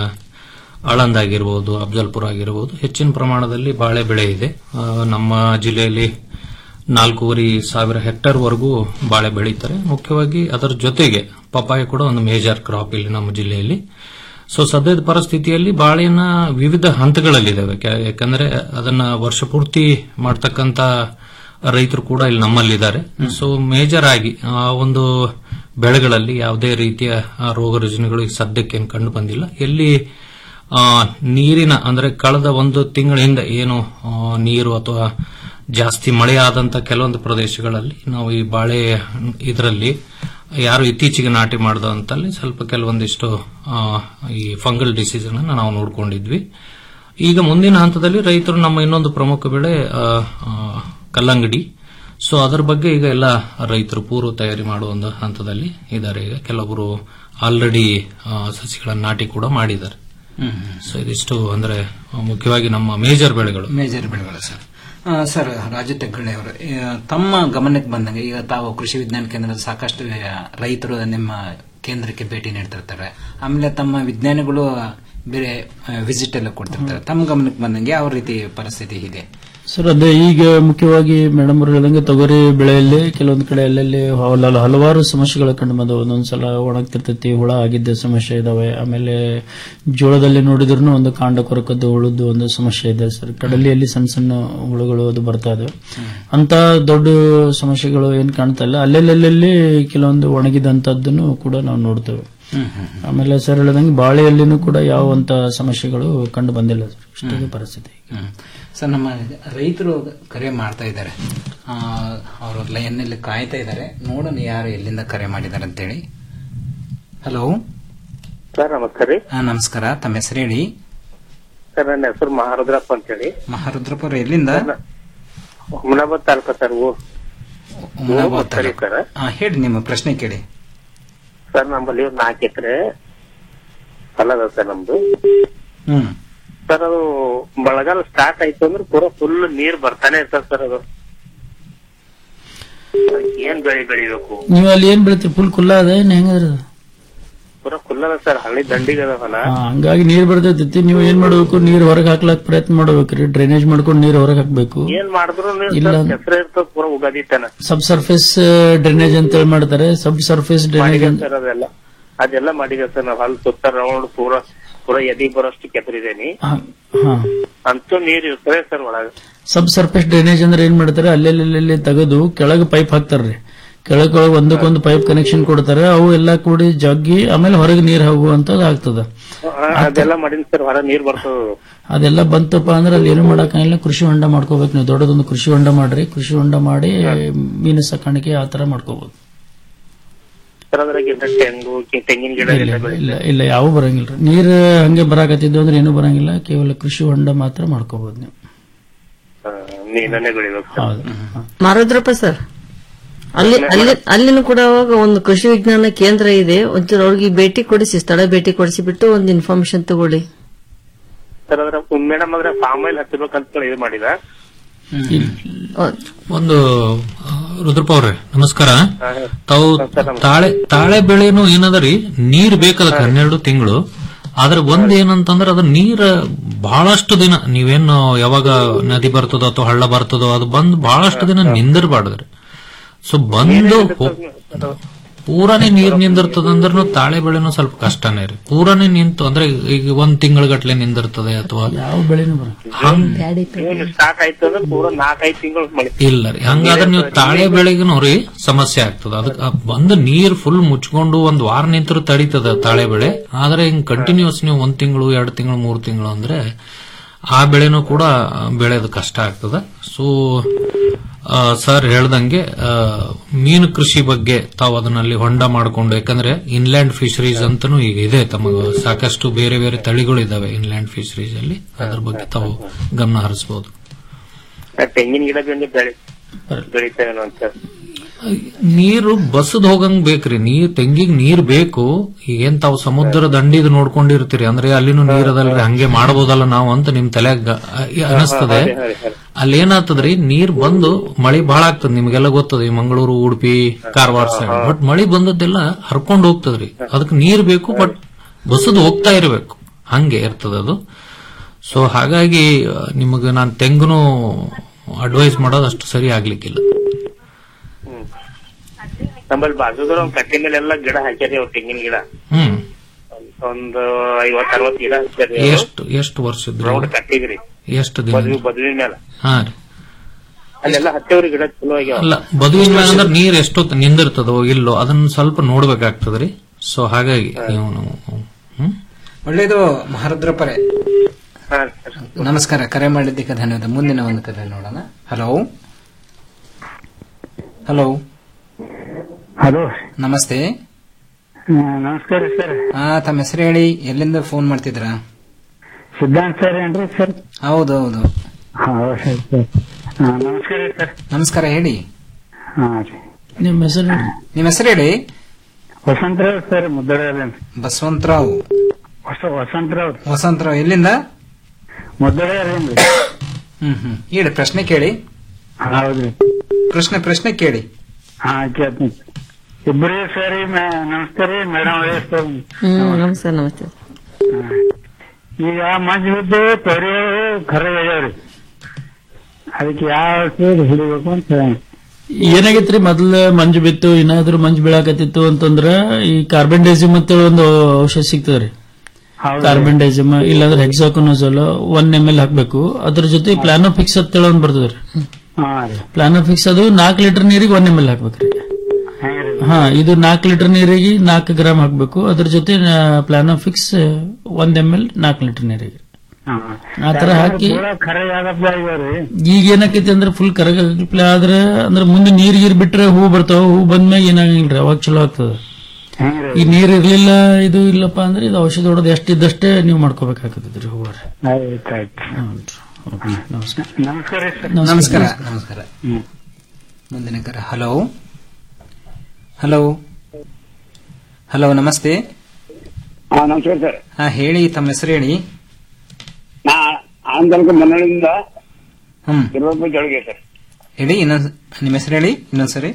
ಆಳಂದ್ ಆಗಿರ್ಬೋದು ಅಫ್ಜಲ್ಪುರ ಆಗಿರ್ಬೋದು ಹೆಚ್ಚಿನ ಪ್ರಮಾಣದಲ್ಲಿ ಬಾಳೆ ಬೆಳೆ ಇದೆ ಆ, ನಮ್ಮ ಜಿಲ್ಲೆಯಲ್ಲಿ ನಾಲ್ಕೂವರೆ ಸಾವಿರ ಹೆಕ್ಟೇರ್ ವರೆಗೂ ಬಾಳೆ ಬೆಳೀತಾರೆ ಮುಖ್ಯವಾಗಿ ಅದರ ಜೊತೆಗೆ ಪಪಾಯ ಕೂಡ ಒಂದು ಮೇಜರ್ ಕ್ರಾಪ್ ಇಲ್ಲಿ ನಮ್ಮ ಜಿಲ್ಲೆಯಲ್ಲಿ ಸೊ ಸದ್ಯದ ಪರಿಸ್ಥಿತಿಯಲ್ಲಿ ಬಾಳೆನ ವಿವಿಧ ಹಂತಗಳಲ್ಲಿದ್ದಾವೆ ಕೆ- ಯಾಕಂದ್ರೆ ಅದನ್ನ ವರ್ಷ ಪೂರ್ತಿ ಮಾಡ್ತಕ್ಕಂತ ರೈತರು ಕೂಡ ಇಲ್ಲಿ ನಮ್ಮಲ್ಲಿದ್ದಾರೆ ಸೊ ಮೇಜರ್ ಆಗಿ ಆ ಒಂದು ಬೆಳೆಗಳಲ್ಲಿ ಯಾವುದೇ ರೀತಿಯ ಆ, ರೋಗ ರುಜಿನಗಳು ಈಗ ಸದ್ಯಕ್ಕೆ ಏನು ಕಂಡು ಬಂದಿಲ್ಲ ಎಲ್ಲಿ ಆ, ನೀರಿನ ಅಂದ್ರೆ ಕಳೆದ ಒಂದು ತಿಂಗಳ ಹಿಂದೆ ಏನು ಆ, ನೀರು ಅಥವಾ ಜಾಸ್ತಿ ಮಳೆ ಆದಂತ ಕೆಲವೊಂದು ಪ್ರದೇಶಗಳಲ್ಲಿ ನಾವು ಈ ಬಾಳೆ ಇದರಲ್ಲಿ ಯಾರು ಇತ್ತೀಚೆಗೆ ನಾಟಿ ಮಾಡಿದಂತಲ್ಲಿ ಸ್ವಲ್ಪ ಕೆಲವೊಂದಿಷ್ಟು ಆ, ಈ ಫಂಗಲ್ ಡಿಸೀಸ್ ಅನ್ನು ನಾವು ನೋಡ್ಕೊಂಡಿದ್ವಿ ಈಗ ಮುಂದಿನ ಹಂತದಲ್ಲಿ ರೈತರು ನಮ್ಮ ಇನ್ನೊಂದು ಪ್ರಮುಖ ಬೆಳೆ ಆ, ಆ, ಕಲ್ಲಂಗಡಿ ಸೊ ಅದರ ಬಗ್ಗೆ ಈಗ ಎಲ್ಲ ರೈತರು ಪೂರ್ವ ತಯಾರಿ ಮಾಡುವ ಒಂದು ಹಂತದಲ್ಲಿ ಇದ್ದಾರೆ ಈಗ ಕೆಲವರು ಆಲ್ರೆಡಿ ಸಸಿಗಳನ್ನು ನಾಟಿ ಕೂಡ ಮಾಡಿದ್ದಾರೆ ಸೊ ಇದಿಷ್ಟು ಅಂದ್ರೆ ಆ, ಮುಖ್ಯವಾಗಿ ನಮ್ಮ ಮೇಜರ್ ಬೆಳೆಗಳು ಮೇಜರ್ ಬೆಳೆಗಳು ಸರ್ ಆ, ಸರ್ ರಾಜು ತೆಗ್ಗಳ್ಳಿ ಅವರು ಆ, ತಮ್ಮ ಗಮನಕ್ಕೆ ಬಂದಂಗೆ ಈಗ ತಾವು ಕೃಷಿ ವಿಜ್ಞಾನ ಕೇಂದ್ರದ ಸಾಕಷ್ಟು ಆ, ರೈತರು ನಿಮ್ಮ ಕೇಂದ್ರಕ್ಕೆ ಭೇಟಿ ನೀಡ್ತಿರ್ತಾರೆ ಆಮೇಲೆ ತಮ್ಮ ವಿಜ್ಞಾನಿಗಳು ಬೇರೆ ವಿಸಿಟ್ ಎಲ್ಲ ಕೊಡ್ತಿರ್ತಾರೆ ತಮ್ಮ ಗಮನಕ್ಕೆ ಬಂದಂಗೆ ಯಾವ ರೀತಿ ಪರಿಸ್ಥಿತಿ ಇದೆ ಸರ್ ಅದೇ ಈಗ ಮುಖ್ಯವಾಗಿ ಮೇಡಮ್ ಅವರು ಹೇಳಿದಂಗೆ ತೊಗರಿ ಬೆಳೆಯಲ್ಲಿ ಕೆಲವೊಂದು ಕಡೆ ಅಲ್ಲಲ್ಲಿ ಹಲ- ಹಲವಾರು ಸಮಸ್ಯೆಗಳು ಕಂಡು ಬಂದವು ಒಂದೊಂದ್ಸಲ ಒಣಗ್ತಿರ್ತೈತಿ ಹುಳ ಆಗಿದ್ದ ಸಮಸ್ಯೆ ಇದಾವೆ ಆಮೇಲೆ ಜೋಳದಲ್ಲಿ ನೋಡಿದ್ರು ಒಂದು ಕಾಂಡ ಕೊರಕದ್ದು ಹುಳದ್ದು ಒಂದು ಸಮಸ್ಯೆ ಇದೆ ಸರ್ ಕಡಲೆಯಲ್ಲಿ ಸಣ್ಣ ಸಣ್ಣ ಹುಳುಗಳು ಅದು ಬರ್ತಾ ಇದಾವೆ ಅಂತ ದೊಡ್ಡ ಸಮಸ್ಯೆಗಳು ಏನ್ ಕಾಣ್ತಾ ಇಲ್ಲ ಅಲ್ಲೆಲ್ಲಲ್ಲಿ ಕೆಲವೊಂದು ಒಣಗಿದಂತದ್ದನ್ನು ಕೂಡ ನಾವು ನೋಡ್ತೇವೆ ಆಮೇಲೆ ಸರ್ ಹೇಳಿದಂಗೆ ಬಾಳೆಯಲ್ಲಿನೂ ಕೂಡ ಯಾವಂತ ಸಮಸ್ಯೆಗಳು ಕಂಡು ಬಂದಿಲ್ಲ ಸರ್ ಇಷ್ಟೇ ಪರಿಸ್ಥಿತಿ ಹ್ಮ್. ಸರ್ ನಮ್ಮ ರೈತರು ಕರೆ ಮಾಡ್ತಾ ಇದ್ದಾರೆ ಅವರು ಲೈನ್ನಲ್ಲಿ ಕಾಯ್ತಾ ಇದ್ದಾರೆ ನೋಡೋಣ ಯಾರು ಎಲ್ಲಿಂದ ಕರೆ ಮಾಡಿದ್ದಾರೆ ಅಂತೇಳಿ ಹಲೋ ಸರ್ ನಮಸ್ಕಾರ ರೀ ಹಾ ನಮಸ್ಕಾರ ತಮ್ಮ ಹೆಸರು ಹೇಳಿ ಸರ್ ನನ್ನ ಹೆಸರು ಮಹಾರುದ್ರಪ್ಪ ಅಂತ ಹೇಳಿ ಮಹಾರುದ್ರಪುರ ಎಲ್ಲಿಂದ ಹುಮನಾಬಾದ್ ತಾಲೂಕ ಸರ್ ಊರ್ ಹುಮನಾಬಾದ್ ಊರ್ ಸರಿ ಸರ್ ಹಾ, ಹೇಳಿ ನಿಮ್ಮ ಪ್ರಶ್ನೆ ಕೇಳಿ ಸರ್ ನಮ್ಮಲ್ಲಿ ಒಂದು ನಾಲ್ಕು ಎಕರೆ ಹೊಲ ಅದ ಸರ್ ನಮ್ದು ಹ್ಮ್ ಸರ್ ಅದು ಮಳೆಗಾಲ ಸ್ಟಾರ್ಟ್ ಆಯ್ತು ಅಂದ್ರೆ ಪೂರಾ ಫುಲ್ ನೀರ್ ಬರ್ತಾನೆ ಇರ್ತದೆ ಸರ್ ಅದು ಅದಕ್ಕೆ ಏನ್ ಬೆಳೆ ಬೆಳಿಬೇಕು ನೀವು ಅಲ್ಲಿ ಏನ್ ಬೆಳಿತೀರಿ ಫುಲ್ ಕುಲ್ಲ ಅದ ಏನ್ ಹೆಂಗದ್ರ ಅದು? ಪೂರಾ ಫುಲ್ ಅದ ಸರ್ ಹಳ್ಳಿ ದಂಡಿಗೆ ಅದ ಹೊಲ ಹಾ, ಹಂಗಾಗಿ ನೀರ್ ಬರ್ತೈತಿ ನೀವು ಏನ್ ಮಾಡ್ಬೇಕು ನೀರ್ ಹೊರಗೆ ಹಾಕ್ಲಕ್ ಪ್ರಯತ್ನ ಮಾಡ್ಬೇಕ್ರಿ ಡ್ರೈನೇಜ್ ಮಾಡ್ಕೊಂಡು ನೀರ್ ಹೊರಗೆ ಹಾಕ್ಬೇಕು ಏನ್ ಮಾಡಿದ್ರು ಇಲ್ಲ. ಹೆಸರು ಇರ್ತದ ಪೂರಾ ಉಗಾದಿ ತನ ಸಬ್ ಸರ್ಫೇಸ್ ಡ್ರೈನೇಜ್ ಅಂತ ಹೇಳಿ ಮಾಡ್ತಾರೆ ಸಬ್ ಸರ್ಫೇಸ್ ಡ್ರೈನೇಜ್ ಮಾಡಿದೆ ಅಂತ ಸರ್ ಅದೆಲ್ಲ ಅದೆಲ್ಲ ಮಾಡಿದೆ ಸರ್ ನಾವು ಅಲ್ಲಿ ಸುತ್ತ ರೌಂಡ್ ಪೂರಾ ಪೂರಾ ಎದಿ ಬರೋಷ್ಟು ಕೆತ್ತರಿದೇನಿ ಹಾ ಅಂತೂ ನೀರ್ ಇರ್ತದೆ ಸರ್ ಒಳಗ ಸಬ್ ಸರ್ಫೇಸ್ ಡ್ರೈನೇಜ್ ಅಂದ್ರೆ ಏನ್ ಮಾಡ್ತಾರೆ ಅಲ್ಲೆಲ್ಲಿ ತೆಗೆದು ಕೆಳಗೆ ಪೈಪ್ ಹಾಕ್ತಾರ್ರಿ ಕೆಳಗೆ ಒಂದಕ್ಕೊಂದು ಪೈಪ್ ಕನೆಕ್ಷನ್ ಕೊಡ್ತಾರೆ ಅವು ಎಲ್ಲ ಕೂಡಿ ಜಗ್ಗಿ ಆಮೇಲೆ ಹೊರಗೆ ನೀರ್ ಹೋಗುವಂತದ್ದು ಆಗ್ತದ ಆ, ಅದೆಲ್ಲ ಮಾಡಿನ ಸರ್ ಹೊರ ನೀರ್ ಬರ್ತದ ಅದೆಲ್ಲ ಬಂತಪ್ಪ ಅಂದ್ರೆ ಅಲ್ಲಿ ಏನು ಮಾಡಕ್ಕಾಗಿಲ್ಲ ಕೃಷಿ ಹೊಂಡ ಮಾಡ್ಕೋಬೇಕು ನೀವು ದೊಡ್ಡದೊಂದು ಕೃಷಿ ಹೊಂಡ ಮಾಡ್ರಿ ಕೃಷಿ ಹೊಂಡ ಮಾಡಿ ಮೀನು ಸಾಕಾಣಿಕೆ ಆ ತರ ಮಾಡ್ಕೋಬಹುದು ಸರ್ ಅದ್ರಾಗ ತೆಂಗು ಕಿ- ತೆಂಗಿನ ಗಿಡ ಎಲ್ಲ ಬೆಳಿ ಇಲ್ಲ ಇಲ್ಲ ಯಾವ ಬರಂಗಿಲ್ಲ ನೀರ್ ಹಂಗೆ ಬರಾಕತ್ತಿದ್ದು ಅಂದ್ರೆ ಏನು ಬರಂಗಿಲ್ಲ ಕೇವಲ ಕೃಷಿ ಹೊಂಡ ಮಾತ್ರ ಮಾಡ್ಕೋಬಹುದು ನೀವು ನೀರನ್ನೇ ಬೆಳಿಬೇಕು ಸರ್. ಹೌದು ಮಾರುದ್ರಪ್ಪ ಸರ್ ಅಲ್ಲಿ ಅಲ್ಲಿ ಅಲ್ಲಿನೂ ಕೂಡ ಅವಾಗ ಒಂದು ಕೃಷಿ ವಿಜ್ಞಾನ ಕೇಂದ್ರ ಇದೆ ಒಂಚೂರು ಅವ್ರಿಗೆ ಭೇಟಿ ಕೊಡಿಸಿ ಸ್ಥಳ ಭೇಟಿ ಕೊಡಿಸಿ ಬಿಟ್ಟು ಒಂದು ಇನ್ಫಾರ್ಮೇಶನ್ ತಗೊಳ್ಳಿ ಸರ್ ಅದ್ರ ಮೇಡಮ್ ಅದ್ರ ಫಾರ್ಮ್ ಆಯಿಲ್ ಹಚ್ಚಬೇಕಂತ ಇದು ಮಾಡಿದ ಒಂದು ಆ, ರುದ್ರಪ್ಪ ಅವ್ರೆ ನಮಸ್ಕಾರ ತಾವು ತಾಳೆ ತಾಳೆ ಬೆಳೆನು ಏನದರಿ ನೀರ್ ಬೇಕದಕ್ಕೆ ಹನ್ನೆರಡು ತಿಂಗಳು ಆದ್ರೆ ಒಂದ್ ಏನಂತಂದ್ರೆ ಅದ್ರ ನೀರ್ ಬಹಳಷ್ಟು ದಿನ ನೀವೇನು ಯಾವಾಗ ನದಿ ಬರ್ತದೋ ಅಥವಾ ಹಳ್ಳ ಬರ್ತದೋ ಅದು ಬಂದು ಬಹಳಷ್ಟು ದಿನ ನಿಂದಿರಬಾರ್ದ್ರಿ ಸೊ ಬಂದು ಹೋ- ಪೂರಾನೇ ನೀರ್ ನಿಂದಿರ್ತದಂದ್ರೂ ತಾಳೆ ಬೆಳೆನೂ ಸ್ವಲ್ಪ ಕಷ್ಟನೇ ರೀ ಪೂರಾನೇ ನಿಂತು ಅಂದ್ರೆ ಈಗ ಒಂದ್ ತಿಂಗಳ ನಿಂದಿರ್ತದೆ ಅಥವಾ ಯಾವ ಬೆಳೆನೂ ಬರ ಏನು ಸ್ಟಾರ್ಟ್ ಆಯ್ತು ಅಂದ್ರೆ ಪೂರಾ ನಾಲ್ಕೈದು ತಿಂಗಳು ಮಳೆ ಇಲ್ಲ ರೀ ಹಂಗಾದ್ರೆ ನೀವು ತಾಳೆ ಬೆಳೆಗೂ ರೀ ಸಮಸ್ಯೆ ಆಗ್ತದ ಅದಕ್ಕೆ ಬಂದು ನೀರ್ ಫುಲ್ ಮುಚ್ಕೊಂಡು ಒಂದ್ ವಾರ ನಿಂತರೂ ತಡೀತದ ತಾಳೆ ಬೆಳೆ ಆದ್ರೆ ಹಿಂಗ್ ಕಂಟಿನ್ಯೂಸ್ ನೀವು ಒಂದ್ ತಿಂಗಳು ಎರಡು ತಿಂಗಳು ಮೂರು ತಿಂಗಳು ಅಂದ್ರೆ ಆ ಬೆಳೆನೂ ಕೂಡ ಬೆಳೆಯೋದು ಕಷ್ಟ ಆಗ್ತದ ಸೊ ಸರ್ ಹೇಳ್ದಂಗೆ ಆ, ಮೀನು ಕೃಷಿ ಬಗ್ಗೆ ತಾವು ಅದನ್ನಲ್ಲಿ ಹೊಂಡ ಮಾಡಿಕೊಂಡು ಯಾಕಂದ್ರೆ ಇನ್ಲ್ಯಾಂಡ್ ಫಿಶರೀಸ್ ಅಂತಾನು ಈಗ ಇದೆ ತಮಗೆ ಸಾಕಷ್ಟು ಬೇರೆ ಬೇರೆ ತಳಿಗಳು ಇದಾವೆ ಇನ್ಲ್ಯಾಂಡ್ ಫಿಶರೀಸ್ ಅಲ್ಲಿ ಅದ್ರ ಬಗ್ಗೆ ತಾವು ಗಮನ ಹರಿಸಬಹುದು ತೆಂಗಿನ ಗಿಡ ಬೆಂದು ಬೆಳಿ ಬೆಳಿತೇವೇನೋ ಅಂತ ನೀರು ಬಸದ್ ಹೋಗಂಗ್ ಬೇಕ್ರಿ ನೀರ್ ತೆಂಗಿಗ್ ನೀರ್ ಬೇಕು ಈಗೇನ್ ತಾವು ಸಮುದ್ರ ದಂಡಿದ್ ನೋಡ್ಕೊಂಡಿರ್ತೀರಿ ಅಂದ್ರೆ ಅಲ್ಲಿನೂ ನೀರ್ ಅದಲ್ರಿ ಹಂಗೆ ಮಾಡಬಹುದಲ್ಲ ನಾವು ಅಂತ ನಿಮ್ ತಲೆಯಾಗ ಅನಿಸ್ತದೆ ಅಲ್ಲಿ ಏನಾಗ್ತದ್ರಿ ನೀರ್ ಬಂದು ಮಳಿ ಬಹಳ ಆಗ್ತದ ನಿಮ್ಗೆಲ್ಲ ಗೊತ್ತದ ಈ ಮಂಗಳೂರು ಉಡುಪಿ ಕಾರವಾರ ಸೈಡ್ ಬಟ್ ಮಳಿ ಬಂದದ್ದೆಲ್ಲ ಹರ್ಕೊಂಡ್ ಹೋಗ್ತದ್ರಿ ಅದಕ್ಕೆ ನೀರ್ ಬೇಕು ಬಟ್ ಬಸದ್ ಹೋಗ್ತಾ ಇರಬೇಕು ಹಂಗೆ ಇರ್ತದ ಅದು ಸೊ ಹಾಗಾಗಿ ನಿಮಗೆ ನಾನು ತೆಂಗುನು ಅಡ್ವೈಸ್ ಮಾಡೋದು ಅಷ್ಟು ಸರಿ ಆಗ್ಲಿಕ್ಕಿಲ್ಲ ನಮ್ಮಲ್ಲಿ ಬಾಜುದ್ರ ಒಂದ್ ಕಟ್ಟಿ ಮೇಲೆ ಎಲ್ಲ ಗಿಡ ಹಾಕ್ಯಾರಿ ಅವ್ರು ತೆಂಗಿನ ಗಿಡ ಹ್ಮ್ ಒಂದು ಐವತ್ ಅರವತ್ ಗಿಡ ಹಾಕ್ಯಾರಿ ಅವ್ರು. ಎಷ್ಟು ಎಷ್ಟು ವರ್ಷದ ರೌಂಡ್ ಕಟ್ಟಿಗ್ರಿ ಎಷ್ಟು ದಿನ ಬದ್ವಿ ಬದ್ವಿನ ಮೇಲೆ ಹಾ ರೀ ಅಲ್ಲೆಲ್ಲ ಹತ್ತೇವ್ರಿ ಗಿಡ ಚಲೋ ಆಗ್ಯಾವ ಅಲ್ಲ ಬದುವಿನ ಮ್ಯಾಲ ಅಂದ್ರೆ ನೀರ್ ಎಷ್ಟೊತ್ತು ನಿಂದಿರ್ತದೋ ಇಲ್ಲೋ ಅದನ್ನ ಸ್ವಲ್ಪ ನೋಡ್ಬೇಕಾಗ್ತದ್ರಿ ಸೊ ಹಾಗಾಗಿ ನೀವು ಹ್ಮ್ ಒಳ್ಳೇದು ಮಹಾರುದ್ರಪ್ಪರೇ ನಮಸ್ಕಾರ ಕರೆ ಮಾಡಿದ್ದಕ್ಕೆ ಧನ್ಯವಾದ ಮುಂದಿನ ಒಂದು ಕರೆ ನೋಡೋಣ ಹಲೋ ಹಲೋ ಹಲೋ ನಮಸ್ತೆ ನಮಸ್ಕಾರ ಸರ್ ಹಾ ತಮ್ಮ ಹೆಸರು ಹೇಳಿ ಎಲ್ಲಿಂದ ಫೋನ್ ಮಾಡ್ತಿದ್ರಾ ಸಿದ್ಧಾಂತ್ ಸರ್ ಏನ್ರಿ ಸರ್ ಹೌದು ಹೌದು ಹೌದು ಸರ್ ಸರ್ ಹಾ, ನಮಸ್ಕಾರ ಸರ್ ನಮಸ್ಕಾರ ಹೇಳಿ ಹಾ ರೀ ನಿಮ್ಮ ಹೆಸರು ನಿಮ್ಮ ಹೆಸರು ಹೇಳಿ ವಸಂತರಾವ್ ಸರ್ ಮುದ್ದಳ್ಳಿ ಬಸವಂತರಾವ್ ಹೊಸ ವಸಂತರಾವ್ ವಸಂತರಾವ್ ಎಲ್ಲಿಂದ ಮುದ್ದಳ್ಳಿ ಹ್ಮ್ ಹ್ಮ್ ಹೇಳಿ ಪ್ರಶ್ನೆ ಕೇಳಿ ಹೌದ್ರಿ ಪ್ರಶ್ನೆ ಪ್ರಶ್ನೆ ಕೇಳಿ ಹಾ ಕೇಳ್ತೀನಿ ಇಬ್ಬರೇ ಸರ್ ನಮಸ್ಕಾರ ರೀ ಮೇಡಮ್ ಸರ್ ಹ್ಮ್ ನಮಸ್ಕಾರ ನಮಸ್ತೆ ಈಗ ಮಂಜು ಬಿದ್ದು ತೊರೆ ಖರೆ ಆಗ್ಯಾವ್ರಿ ಅದಕ್ಕೆ ಯಾವ ಔಷಧಿ ಹಿಡಿಬೇಕು ಅಂತ ಹೇಳಿ ಏನಾಗೈತ್ರಿ ಮೊದ್ಲ ಮಂಜು ಬಿತ್ತು ಏನಾದ್ರೂ ಮಂಜು ಬೀಳಾಕತ್ತಿತ್ತು ಅಂತಂದ್ರ ಈ ಕಾರ್ಬನ್ ಡೈಸಿಮ್ ಅಂತ ಒಂದು ಔಷಧ ಸಿಗ್ತದ್ರಿ ಕಾರ್ಬನ್ ಡೈಸಿಮ್ ಇಲ್ಲಾಂದ್ರೆ ಹೆಕ್ಸಾಕೊನೋಸೋಲ್ ಒನ್ ಎಮ್ ಎಲ್ ಹಾಕ್ಬೇಕು ಅದ್ರ ಜೊತೆ ಪ್ಲಾನೋಫಿಕ್ಸ್ ಅಂತ ಹೇಳಿ ಒಂದ್ ಬರ್ತದ್ರಿ ಹಾ ರೀ ಪ್ಲಾನೋಫಿಕ್ಸ್ ಅದು ನಾಲ್ಕು ಲೀಟರ್ ನೀರಿಗೆ ಒನ್ ಎಮ್ ಎಲ್ ಹಾಕ್ಬೇಕ್ರಿ ಹೆಂಗ್ರಿ ಹಾ ಇದು ನಾಲ್ಕು ಲೀಟರ್ ನೀರಿಗೆ ನಾಲ್ಕು ಗ್ರಾಮ್ ಹಾಕ್ಬೇಕು ಅದ್ರ ಜೊತೆ ಪ್ಲಾನೋಫಿಕ್ಸ್ ಒಂದ್ ಎಮ್ ಎಲ್ ನಾಲ್ಕು ಲೀಟರ್ ನೀರಿಗೆ ಹಾ. ಆ ತರ ಹಾಕಿ ಪೂರ ಖರೆ ಆಗಪ್ಪ ಆಗ್ಯಾವ್ರಿ ಈಗ ಏನಕೈತಿ ಅಂದ್ರೆ ಫುಲ್ ಕರಗಪ್ಲೆ ಆದ್ರೆ ಅಂದ್ರೆ ಮುಂದೆ ನೀರ್ ಗೀರ್ ಬಿಟ್ರೆ ಹೂ ಬರ್ತಾವ ಹೂ ಬಂದ್ಮ್ಯಾಗ ಏನಾಗಂಗಿಲ್ರಿ ಅವಾಗ ಚಲೋ ಆಗ್ತದ ಹೆಂಗ್ರಿ ಈ ನೀರ್ ಇರ್ಲಿಲ್ಲ ಇದು ಇಲ್ಲಪ್ಪ ಅಂದ್ರೆ ಇದು ಔಷಧ ಹೊಡೆದು ಎಷ್ಟಿದ್ದಷ್ಟೇ ನೀವು ಮಾಡ್ಕೋಬೇಕಾಗ್ತದ್ರಿ ಹೂವಾರ ಆಯ್ತು ಆಯ್ತು ನಮಸ್ಕಾರ ನಮಸ್ಕಾರ ರೀ ಸರ್ ನಮಸ್ಕಾರ ನಮಸ್ಕಾರ ಮುಂದಿನ ಕರೆ ಹಲೋ ಹಲೋ ಹಲೋ ನಮಸ್ತೆ ಹಾ ನಮಸ್ಕಾರ ಸರ್ ಹಾ ಹೇಳಿ ತಮ್ಮ ಹೆಸರು ಹೇಳಿ ನಾ ಆಂಧ್ರಕ್ಕೆ ಮನೆಯಿಂದ ಹ್ಮ್ ಇರುವಪ್ಪ ಜೊಳಗೆ ಸರ್ ಹೇಳಿ ಇನ್ನೊಂದ್ ನಿಮ್ಮ ಹೆಸರು ಹೇಳಿ ಇನ್ನೊಂದ್ಸರಿ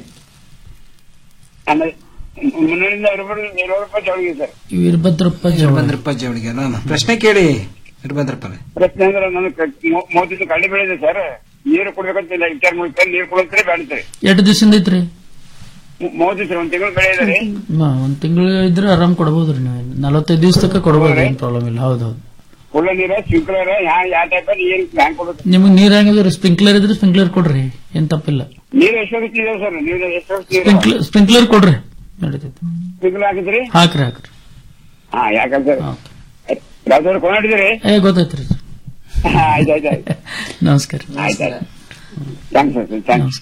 ಆಮೇಲೆ ಮನೆಯಿಂದ ಇರುವಪ್ಪ ಜೊಳಗೆ ಸರ್ ವೀರಭದ್ರಪ್ಪ ವೀರಭದ್ರಪ್ಪ ಜವಳಿಗೆ ಅಲ್ಲ? ಪ್ರಶ್ನೆ ಕೇಳಿ ವೀರಭದ್ರಪ್ಪ ಪ್ರಶ್ನೆ ಅಂದ್ರೆ ನಾನು ಮೂವತ್ತಿದ್ದು ಕಳ್ಳಿ ಬೆಳೆದಿದೆ ಸರ್ ನೀರು ಕೊಡ್ಬೇಕಂತ ಇಲ್ಲ ವಿಚಾರ ಮಾಡ್ತಾರೆ ನೀರು ಕೊಡ್ತಾರೆ ಬೇಡ್ತಾರೆ ಎಷ್ಟು ದಿವಸದಿಂದ ಐತ್ರಿ ಮೂವತ್ತು ದಿವಸ ಒಂದ್ ತಿಂಗಳು ಬೆಳೆ ಇದೆ ರೀ ಹಾ, ಒಂದ್ ತಿಂಗಳು ಇದ್ರೆ ಆರಾಮ್ ಕೊಡ್ಬೋದ್ರಿ ನೀವು ನಲವತ್ತೈದು ದಿವಸ ತನಕ ಕೊಡ್ಬೋದು ಏನ್ ಪ್ರಾಬ್ಲಮ್ ಇಲ್ಲ ಹೌದೌದು ಫುಲ್ ನೀರ ಸ್ಪ್ರಿಂಕ್ಲರ್ ಯಾವ ಟೈಪ್ ನೀರು ಹ್ಯಾಂಗ್ ಕೊಡ್ಬೇಕು ನಿಮ್ಗೆ ನೀರ್ ಹೆಂಗಿದ್ರೆ ಸ್ಪ್ರಿಂಕ್ಲರ್ ಇದ್ರೆ ಸ್ಪ್ರಿಂಕ್ಲರ್ ಕೊಡ್ರಿ ಏನ್ ತಪ್ಪಿಲ್ಲ ನೀರು ಎಷ್ಟು ಹೋಗುತ್ತೆ ಸರ್ ನೀರು ಎಷ್ಟು ಹೋಗುತ್ತೆ ಸ್ಪ್ರಿಂಕ್ಲರ್ ಸ್ಪ್ರಿಂಕ್ಲರ್ ಕೊಡ್ರಿ ನಡೀತೈತಿ ಸ್ಪ್ರಿಂಕ್ಲರ್ ಹಾಕಿದ್ರಿ ಹಾಕ್ರಿ ಹಾಕ್ರಿ ಹಾ ಯಾಕಂದ್ರೆ ಯಾವ್ದಾದ್ರು ಕೊಂಡಿದ್ದೀರಿ ಏ ಗೊತ್ತಾಯ್ತ್ರಿ ಆಯ್ತು ಆಯ್ತು ಆಯ್ತು ನಮಸ್ಕಾರ ಆಯ್ತು ಆಯ್ತು thanks sir thanks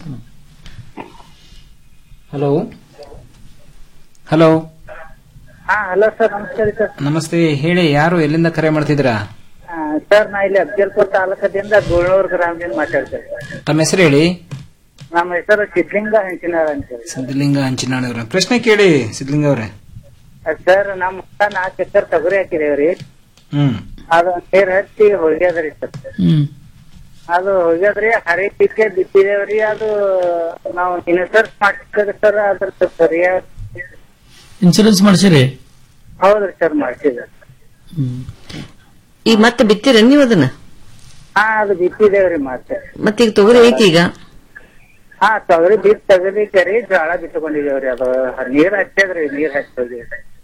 hello hello ಹಾ ಹಲೋ ಸರ್ ನಮಸ್ಕಾರ ಸರ್ ನಮಸ್ತೆ ಹೇಳಿ ಯಾರು ಎಲ್ಲಿಂದ ಕರೆ ಮಾಡ್ತಿದ್ದೀರಾ ಆ, ಸರ್ ನಾ ಇಲ್ಲಿ ಅಫ್ಜಲ್ಪುರ ತಾಲೂಕದಿಂದ ಗೋಳೂರು ಗ್ರಾಮದಿಂದ ಮಾತಾಡ್ತೇನೆ ತಮ್ಮ ಹೆಸರು ಹೇಳಿ ನಮ್ಮ ಹೆಸರು ಸಿದ್ಲಿಂಗ ಹಂಚಿನಾಳ್ ಅಂತ ಹೇಳಿ ಸಿದ್ಧಲಿಂಗ ಹಂಚಿನಾಳವ್ರ ಪ್ರಶ್ನೆ ಕೇಳಿ ಸಿದ್ಧಲಿಂಗ ಅವ್ರೆ ಆ, ಸರ್ ನಮ್ಮ ಅಕ್ಕ ನಾಲ್ಕು ಎಕರೆ ತೊಗರಿ ಹಾಕಿದೇವ್ರಿ ಹ್ಮ್ ಅದು ನೀರ್ ಹಚ್ಚಿ ಹೋಗ್ಯದ್ರಿ ಸರ್ ಹ್ಮ್ ಅದು ಹೋಗ್ಯದ್ರಿ ಹರಿ ಪಿಕ್ಕೆ ಬಿತ್ತಿದೇವ್ರಿ ಅದು ನಾವು ಇನ್ಸೂರೆನ್ಸ್ ಮಾಡ್ಸಿದ್ರಿ ಸರ್ ಅದ್ರ ಸರಿಯಾಗಿ ಇನ್ಸೂರೆನ್ಸ್ ಮಾಡ್ಸಿರಿ ಹೌದ್ರಿ ಸರ್ ಮಾಡ್ಸಿದ್ರಿ ಈಗ ಮತ್ತೆ ಬಿತ್ತೀರ ನೀವು ಅದನ್ನ ಹಾ ಅದು ಬಿತ್ತಿದೇವ್ರಿ ಮತ್ತೆ ಮತ್ತೆ ಈಗ ತೊಗರಿ ಐತಿ ಈಗ ಹಾ ತೊಗರಿ ಬಿತ್ ತೆಗದಿಕ್ಕರಿ ಜೋಳ ಬಿತ್ತಕೊಂಡಿದೇವ್ರಿ ಅದು ನೀರ್ ಹಚ್ಚದ್ರಿ ನೀರ್ ಹಚ್ಚೋದ್ರಿ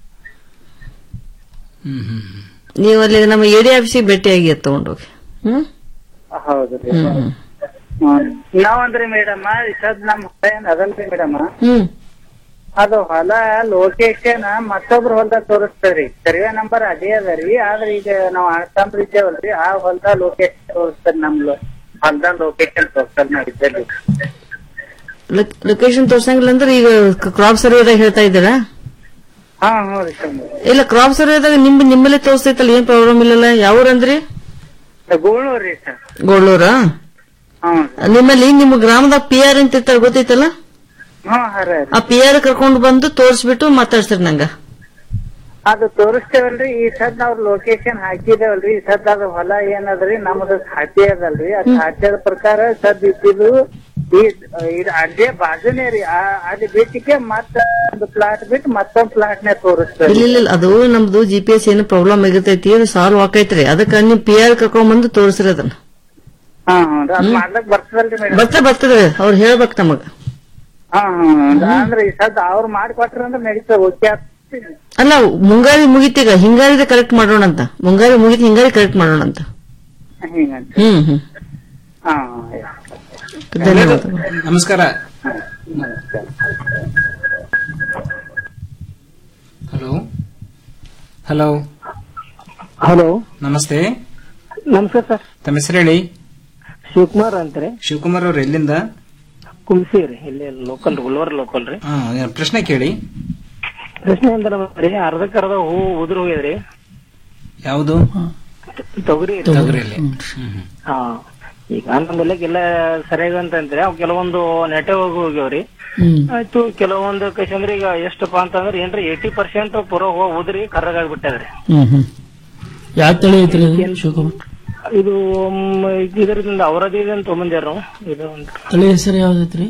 ನೀವು ಅಲ್ಲಿ ನಮ್ಮ ಎಡಿ ಆಫೀಸಿಗೆ ಭೇಟಿಯಾಗಿ ಅದ್ ತಗೊಂಡೋಗಿ ಹ್ಮ್ ಹೌದ್ರಿ ಹ್ಮ್, ಹ್ಮ್. ಹ್ಮ್. ನಾವಂದ್ರಿ ಮೇಡಮ್ ಇಷ್ಟದ್ ನಮ್ ಹೊಲ ಏನ್ ಅದಲ್ರಿ ಮೇಡಮ್ ಹ್ಮ್ ಅದು ಹೊಲ ಲೊಕೇಶನ್ ಮತ್ತೊಬ್ರ ಹೊಲ್ದಾಗ ತೋರಿಸ್ತದ್ರಿ ಸರ್ವೆ ನಂಬರ್ ಅದೇ ಅದರಿ ಆದ್ರೆ ಈಗ ನಾವ್ ಅಣತಂಬ್ರ ಇದ್ದೇವಲ್ರಿ ಆ ಹೊಲ್ದಾಗ ಲೊಕೇಶನ್ ತೋರಿಸ್ತದ ನಮ್ ಹೊಲ್ದಾಗ ಲೊಕೇಶನ್ ತೋರ್ಸಲ್ ನಾವ್ ಇದ್ದಲ್ಲಿ ಲೊಕೇಶನ್ ತೋರ್ಸಂಗಿಲ್ಲ ಅಂದ್ರೆ ಈಗ ಕ್ರಾಪ್ ಸರ್ವೇದಾಗ ಹೇಳ್ತಾ ಇದ್ದೀರಾ ಹಾ ಹ್ಞೂ ರೀ ಸರ್ ಇಲ್ಲ ಕ್ರಾಪ್ ಸರ್ವೇದಾಗ ನಿಮ್ ನಿಮ್ಮಲ್ಲೇ ತೋರಿಸ್ತೈತಲ್ಲ ಏನ್ ಪ್ರಾಬ್ಲಮ್ ಇಲ್ಲಲ್ಲ ಯಾವ್ರಂದ್ರಿ ಗೋಳೂರ್ ರೀ ಸರ್ ಗೋಳೂರ ಹ್ಞೂ ನಿಮ್ಮಲ್ಲಿ ನಿಮ್ಮ ಗ್ರಾಮದಾಗ ಪಿ ಆರ್ ಅಂತ ಇರ್ತಾರೆ ಗೊತ್ತೈತಲ್ಲ ಹ್ಮ್ ಹರ ಆ ಪಿ ಆರ್ ಕರ್ಕೊಂಡು ಬಂದು ತೋರಿಸ್ಬಿಟ್ಟು ಮಾತಾಡ್ಸ್ರಿ ನಂಗ ಅದು ತೋರಿಸ್ತೇವಲ್ರಿ ಈ ಸದ್ ನಾವ್ ಲೊಕೇಶನ್ ಹಾಕಿದೇವಲ್ರಿ ಈ ಸದ್ ಅದ ಹೊಲ ಏನದ್ರಿ ನಮ್ದು ಖಾತೆ ಅದಲ್ರಿ ಆ ಖಾತೆದ ಪ್ರಕಾರ ಸದ್ ಇದ್ದಿದ್ದು ಈ ಇದು ಅಡ್ಡೆ ಬಾಜುನೇ ರೀ ಆ- ಅಲ್ಲಿ ಬಿಟ್ಟಿಗೆ ಮತ್ತ ಒಂದು ಪ್ಲಾಟ್ ಬಿಟ್ಟು ಮತ್ತೊಂದ್ ಪ್ಲಾಟ್ ನೇ ತೋರಿಸ್ತೇವೆ ಇಲ್ಲ ಇಲ್ಲ ಇಲ್ಲ, ಅದು ನಮ್ದು ಜಿ ಪಿ ಎಸ್ ಏನು ಪ್ರಾಬ್ಲಮ್ ಆಗಿರ್ತೈತಿ ಅದು ಸಾಲ್ವ್ ಆಕೈತ್ರಿ ಅದಕ್ಕ ನೀವು ಪಿ ಆರ್ ಕರ್ಕೊಂಡ್ ಬಂದು ತೋರಿಸ್ರಿ ಅದನ್ನ ಹಾ ಹ್ಞೂ ಅದ್ ಮಾಡ್ಲಕ್ ಬರ್ತದಲ್ರಿ ಮೇಡಮ್ ಬರ್ತಾ ಬರ್ತದೆ ಅವ್ರು ಹೇಳ್ಬೇಕು ನಮಗ ಹಾ ಹ್ಮ್ ಅಂದ್ರೆ ಈ ಸದ್ ಅವ್ರು ಮಾಡ್ಕೊಟ್ರ ಅಂದ್ರೆ ನಡೀತದೆ ಓಕೆ ಅಲ್ಲ ಮುಂಗಾರಿ ಮುಗಿತೀಗ ಹಿಂಗಾರಿದ ಕರೆಕ್ಟ್ ಮಾಡೋಣ ಅಂತ ಮುಂಗಾರಿ ಮುಗಿತು ಹಿಂಗಾರಿ ಕರೆಕ್ಟ್ ಮಾಡೋಣ ಅಂತ ಹಿಂಗಂತ ಹ್ಮ್ ಹ್ಮ್ ಹಾ ಧನ್ಯವಾದಗಳು ನಮಸ್ಕಾರ ಹಲೋ ಹಲೋ ಹಲೋ ನಮಸ್ತೆ ನಮಸ್ಕಾರ ಸರ್ ತಮ್ಮ ಹೆಸರು ಹೇಳಿ ಶಿವಕುಮಾರ್ ಅಂತಾರೆ ಶಿವಕುಮಾರ್ ಅವ್ರು ಎಲ್ಲಿಂದ ಕುಂಸಿ ರೀ ಇಲ್ಲಿ ಲೋಕಲ್ ಗುಲ್ವರ್ ಲೋಕಲ್ ರೀ ಹಾ ಏನ್ ಪ್ರಶ್ನೆ ಕೇಳಿ ಪ್ರಶ್ನೆ ಅಂದ್ರೆ ರೀ ಅರ್ಧಕ್ಕೆ ಅರ್ಧ ಹೂ ಉದುರು ಹೋಗ್ಯದ್ರಿ ಯಾವುದು ತೊಗರಿ ರೀ. ತೊಗರಿಯಲ್ಲಿ ಹಾ ಈಗ ನಮ್ಮೆಲ್ಲಕ್ಕೆಲ್ಲ ಸರಿಯಾಗಿ ಅಂತಂದ್ರೆ ಅವು ಕೆಲವೊಂದು ನೆಟ್ಟೆ ಹೋಗಿ ಹೋಗ್ಯಾವ್ರಿ ಆಯ್ತು ಕೆಲವೊಂದು ಕಸಿ ಅಂದ್ರೆ ಈಗ ಎಷ್ಟಪ್ಪ ಅಂತಂದ್ರೆ ಏನ್ರಿ ಏಯ್ಟಿ ಪರ್ಸೆಂಟ್ ಪೂರ ಹೋಗಿ ಉದ್ರಿ ಕರ್ರಗಾಗ್ಬಿಟ್ಟದ್ರಿ ಹ್ಮ್ ಹ್ಮ್ ಯಾವ ತಳಿ ಐತ್ರಿ ಇದು ಶಿವಕುಮಾರ್ ಇದು ಮ್, ಇದರಿಂದ ಅವರದಿ ಅಂತ ತೊಗೊಂಬಂದ್ಯಾರ ನಾವು ಇದು ತಳಿ ಹೆಸರು ಯಾವ್ದೈತ್ರಿ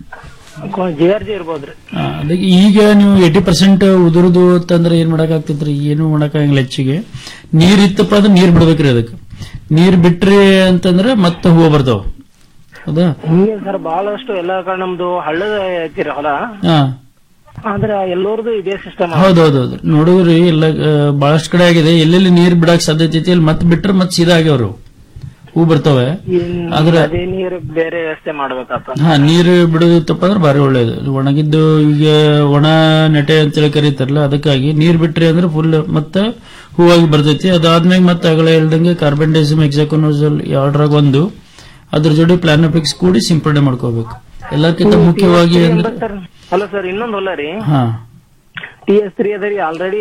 ಜಿ ಆರ್ ಜಿ ಇರ್ಬೋದ್ರಿ ಆ, ಅದಕ್ಕೆ ಈಗ ನೀವು ಏಟಿ ಪರ್ಸೆಂಟ್ ಉದುರುದು ಅಂತಂದ್ರೆ ಏನ್ ಮಾಡಕ್ ಆಗ್ತೈತ್ರಿ ಏನು ಮಾಡಕ್ಕಾಗಿಲ್ಲ ಹೆಚ್ಚಿಗೆ ನೀರ್ ಇತ್ತಪ್ಪ ಅಂದ್ರೆ ನೀರ್ ಬಿಡ್ಬೇಕ್ರಿ ಅದಕ್ಕೆ ನೀರ್ ಬಿಟ್ರಿ ಅಂತಂದ್ರೆ ಮತ್ತೆ ಹೂವು ಬರ್ತಾವ ಹೌದಾ ಹಿಂಗೆ ಸರ್ ಬಹಳಷ್ಟು ಎಲ್ಲ ಕಡೆ ನಮ್ದು ಹಳ್ಳದ ಐತಿರಿ ಹೊಲ ಹಾ ಆದ್ರೆ ಎಲ್ಲರದು ಇದೇ ಸಿಸ್ಟಮ್ ಹೌದೌದೌದು ನೋಡಿದ್ರಿ ಎಲ್ಲ ಆ, ಬಹಳಷ್ಟು ಕಡೆ ಆಗಿದೆ ಎಲ್ಲೆಲ್ಲಿ ನೀರ್ ಬಿಡಕ್ ಸಾಧ್ಯತೆ ಐತಿ ಅಲ್ಲಿ ಮತ್ತೆ ಬಿಟ್ರೆ ಮತ್ತೆ ಸೀದಾ ಆಗ್ಯಾವ್ರು ಹೂ ಬರ್ತವೆ ಆದ್ರೆ ಅದೇ ನೀರು ಬೇರೆ ವ್ಯವಸ್ಥೆ ಮಾಡ್ಬೇಕಪ್ಪ ಹಾ ನೀರು ಬಿಡೋದಿತ್ತಪ್ಪ ಅಂದ್ರೆ ಬಾರಿ ಒಳ್ಳೇದು ಒಣಗಿದ್ದು ಈಗ ಒಣ ನೆಟೆ ಅಂತೇಳಿ ಕರೀತಾರಲ್ಲ ಅದಕ್ಕಾಗಿ ನೀರ್ ಬಿಟ್ರಿ ಅಂದ್ರೆ ಫುಲ್ ಮತ್ತೆ ಹೂವಾಗಿ ಬರ್ತೈತಿ ಅದಾದ್ಮೇಲೆ ಮತ್ತೆ ಅಗಲ ಹೇಳ್ದಂಗೆ ಕಾರ್ಬನ್ ಡೈಸಿಮ್ ಎಕ್ಸಾಕೋನೋಸಲ್ ಎರಡರಾಗ ಒಂದು ಅದ್ರ ಜೋಡಿ ಪ್ಲಾನೋಪಿಕ್ಸ್ ಕೂಡಿ ಸಿಂಪಡಣೆ ಮಾಡ್ಕೋಬೇಕು ಎಲ್ಲಕ್ಕಿಂತ ಮುಖ್ಯವಾಗಿ ಅಂದ್ರೆ ಅಲ್ಲ ಸರ್ ಇನ್ನೊಂದು ಹೊಲ ರೀ ಹಾ ಟಿ ಎಸ್ ತ್ರೀ ಅದ ರೀ ಆಲ್ರೆಡಿ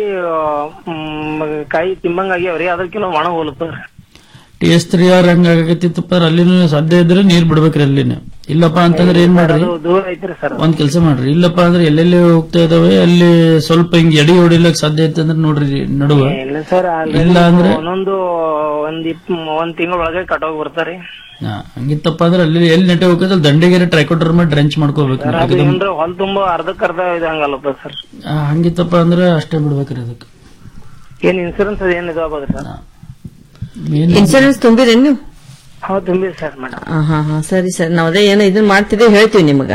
ಕಾಯಿ ತಿಂಬಂಗ್ ಆಗ್ಯಾವ್ರಿ ಅದಕ್ಕಿಂತ ಒಣ ಹೋಲುತ್ತ ಟಿ ಎಸ್ ತ್ರೀ ಆರ್ ಹಂಗ ಆಗತ್ತಿತ್ತಪ್ಪ ಅಂದ್ರೆ ಅಲ್ಲಿನೂ ಸಾಧ್ಯ ಇದ್ರೆ ನೀರ್ ಬಿಡ್ಬೇಕ್ರಿ ಅಲ್ಲಿನೇ ಇಲ್ಲಪ್ಪ ಅಂತಂದ್ರೆ ಏನ್ ಮಾಡ್ರಿ ಅದು ದೂರ ಐತ್ರಿ ಸರ್ ಒಂದ್ ಕೆಲಸ ಮಾಡ್ರಿ ಇಲ್ಲಪ್ಪ ಅಂದ್ರೆ ಎಲ್ಲೆಲ್ಲಿ ಹೋಗ್ತಾ ಇದಾವೆ ಅಲ್ಲಿ ಸ್ವಲ್ಪ ಹಿಂಗ್ ಎಡಿ ಹೊಡಿಲಕ್ ಸಾಧ್ಯ ಐತೆ ಅಂದ್ರೆ ನೋಡ್ರಿ ನಡುವೆ ಇಲ್ಲ ಸರ್ ಇಲ್ಲ ಅಂದ್ರೆ ಒಂದೊಂದು ಒಂದ್ ಇಪ್ ಒಂದ್ ತಿಂಗಳ ಒಳಗೆ ಕಟ್ಟೋಗಿ ಬರ್ತಾರಿ ಹಾ, ಹಂಗಿತ್ತಪ್ಪ ಅಂದ್ರೆ ಅಲ್ಲಿ ಎಲ್ಲಿ ನೆಟ್ಟೆ ಹೋಗೋದು ದಂಡಿಗೆರೆ ಟ್ರೈಕೋಟರ್ಮ ಡ್ರೆಂಚ್ ಮಾಡ್ಕೋಬೇಕು ಸರ್ ಅದು ಯಾಕಂದ್ರೆ- ಏನ್ರ ಹೊಲ ತುಂಬ ಅರ್ಧಕ್ಕರ್ಧ ಇದು ಹಂಗಲ್ಲಪ್ಪ ಸರ್ ಆ, ಹಂಗಿತ್ತಪ್ಪ ಅಂದ್ರೆ ಅಷ್ಟೇ ಬಿಡ್ಬೇಕ್ರಿ ಅದಕ್ಕೆ ಏನ್ ಇನ್ಸೂರೆನ್ಸ್ ಅದ ಏನ್ ಇದು ಆಗೋದ್ರಿ ಸರ್ ಇನ್ಸೂರೆನ್ಸ್ ತುಂಬಿರಿ ನೀವು ಹೌದು ತುಂಬಿ ಸರ್ ಮೇಡಮ್ ಹಾ ಹಾ ಹಾ ಸರಿ ಸರಿ ನಾವ್ ಅದೇ ಏನೋ ಇದನ್ನ ಮಾಡ್ತಿದ್ದೆ ಹೇಳ್ತೀವಿ ನಿಮಗ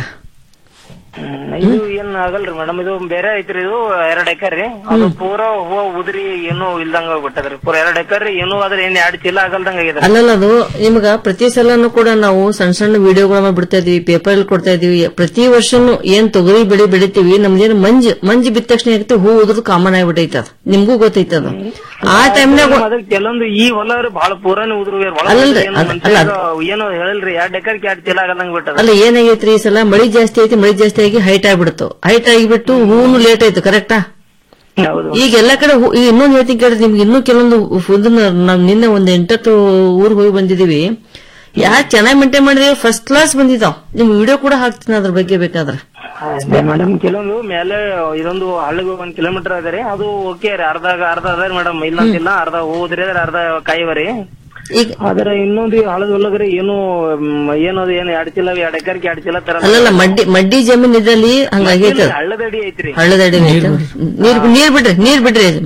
ಇದು ಏನ್ ಆಗಲ್ರಿ ಮೇಡಮ್ ಇದು ಬೇರೆ ಐತ್ರಿ ಇದು ಎರಡ್ ಎಕರ್ ರೀ ಅದು ಪೂರ ಹೂವ ಉದ್ರಿ ಏನು ಇಲ್ದಂಗ ಹೋಗ್ಬಿಟ್ಟದ್ರಿ ಪೂರ ಎರಡ್ ಎಕರ್ ರೀ ಏನು ಆದ್ರೆ ಏನ್ ಎರಡ್ ಚೀಲ ಆಗಲ್ದಂಗ ಆಗ್ಯದ್ರಿ ಅಲ್ಲಲ್ಲ ಅದು ನಿಮ್ಗ ಪ್ರತಿ ಸಲನು ಕೂಡ ನಾವು ಸಣ್ಣ ಸಣ್ಣ ವಿಡಿಯೋಗಳನ್ನ ಬಿಡ್ತಾ ಇದೀವಿ ಪೇಪರ್ ಅಲ್ಲಿ ಕೊಡ್ತಾ ಇದೀವಿ ಪ್ರತಿ ವರ್ಷನು ಏನ್ ತೊಗರಿ ಬೆಳೆ ಬೆಳಿತೀವಿ ನಮ್ದೇನು ಮಂಜ್ ಮಂಜ್ ಬಿತ್ತ ತಕ್ಷಣ ಏನಾಗುತ್ತೆ ಹೂ ಉದ್ರದು ಕಾಮನ್ ಆಗ್ಬಿಟ್ಟೈತೆ ಅದು ನಿಮ್ಗೂ ಗೊತ್ತೈತೆ ಅದು ಆ ಟೈಮ್ನಾಗ ಅದಕ್ಕೆ ಕೆಲವೊಂದು ಈ ಹೊಲ ರೀ ಬಹಳ ಪೂರಾನೇ ಉದ್ರು ಅಲ್ಲಲ್ರಿ, ಅದ್- ಅಲ್ಲ, ಏನು ಹೇಳಿಲ್ರಿ ಎರಡ್ ಎಕರ್ಗೆ ಎರಡ್ ಚೀಲ ಆಗಲ್ದಂಗ ಬಿಟ್ಟದ ಅಲ್ಲ ಏನಾಗೈತ್ರಿ ಈ ಸಲ ಮಳಿ ಜಾಸ್ತಿ ಐತಿ ಮಳಿ ಜಾಸ್ತಿ ಆಗಿ ಹೈಟ್ ಆಗ್ಬಿಡ್ತು ಹೈಟ್ ಆಗಿಬಿಟ್ಟು ಹೂನು ಲೇಟ್ ಆಯ್ತು ಕರೆಕ್ಟಾ ಈಗ ಎಲ್ಲಾ ಕಡೆ ಹೂ- ಈಗ ಇನ್ನೊಂದು ಹೇಳ್ತೀನಿ ಕೇಳಿ ನಿಮ್ಗೆ ಇನ್ನೂ ಕೆಲವೊಂದು ಇದನ್ನ ನಾವ್ ನಿನ್ನೆ ಒಂದ್ ಎಂಟತ್ತು ಊರಿಗೆ ಹೋಗಿ ಬಂದಿದೀವಿ ಯಾಕೆ ಚೆನ್ನಾಗಿ ಮೇಂಟೈನ್ ಮಾಡಿದೀವಿ ಫಸ್ಟ್ ಕ್ಲಾಸ್ ಬಂದಿದ್ದಾವ್ ನಿಮ್ ವಿಡಿಯೋ ಕೂಡ ಹಾಕ್ತೀನಿ ಅದ್ರ ಬಗ್ಗೆ ಬೇಕಾದ್ರೆ ಮೇಡಮ್ ಕೆಲವೊಂದು ಮೇಲೆ ಇದೊಂದು ಹಳ್ಳಿಗೆ ಒಂದ್ ಕಿಲೋಮೀಟರ್ ಅದ ರೀ ಅದು ಓಕೆ ರೀ ಅರ್ಧ ಅರ್ಧ ಅದ ಮೇಡಮ್ ಇಲ್ಲ ಅಂತಿಲ್ಲ ಅರ್ಧ ಹೋದ್ರಿ ಅದ್ರ ಅರ್ಧ ಕಾಯಿವರಿ ಆದ್ರೆ ಇನ್ನೊಂದು ಈ ಹಳದ ಹೊಲಗ್ರಿ ಏನು ಮ್, ಏನದು ಏನು ಎರಡ್ ಚೀಲ ಎರಡ್ ಎಕರ್ಗೆ ಎರಡ್ ಚೀಲ ತರ ಅಲ್ಲಲ್ಲ ಮಡ್ಡಿ ಮಡ್ಡಿ ಜಮೀನ್ ಇದ್ರಲ್ಲಿ ಹಂಗಾಗೈತೆ ಅದು. ಹಳ್ಳದಡಿ ಐತ್ರಿ ಹಳ್ಳದ ಅಡಿ ಐತೆ. ನೀರ್ ನೀರ್ ಬಿಡ್ರಿ ನೀರ್ ಬಿಡ್ರಿ ಅದು.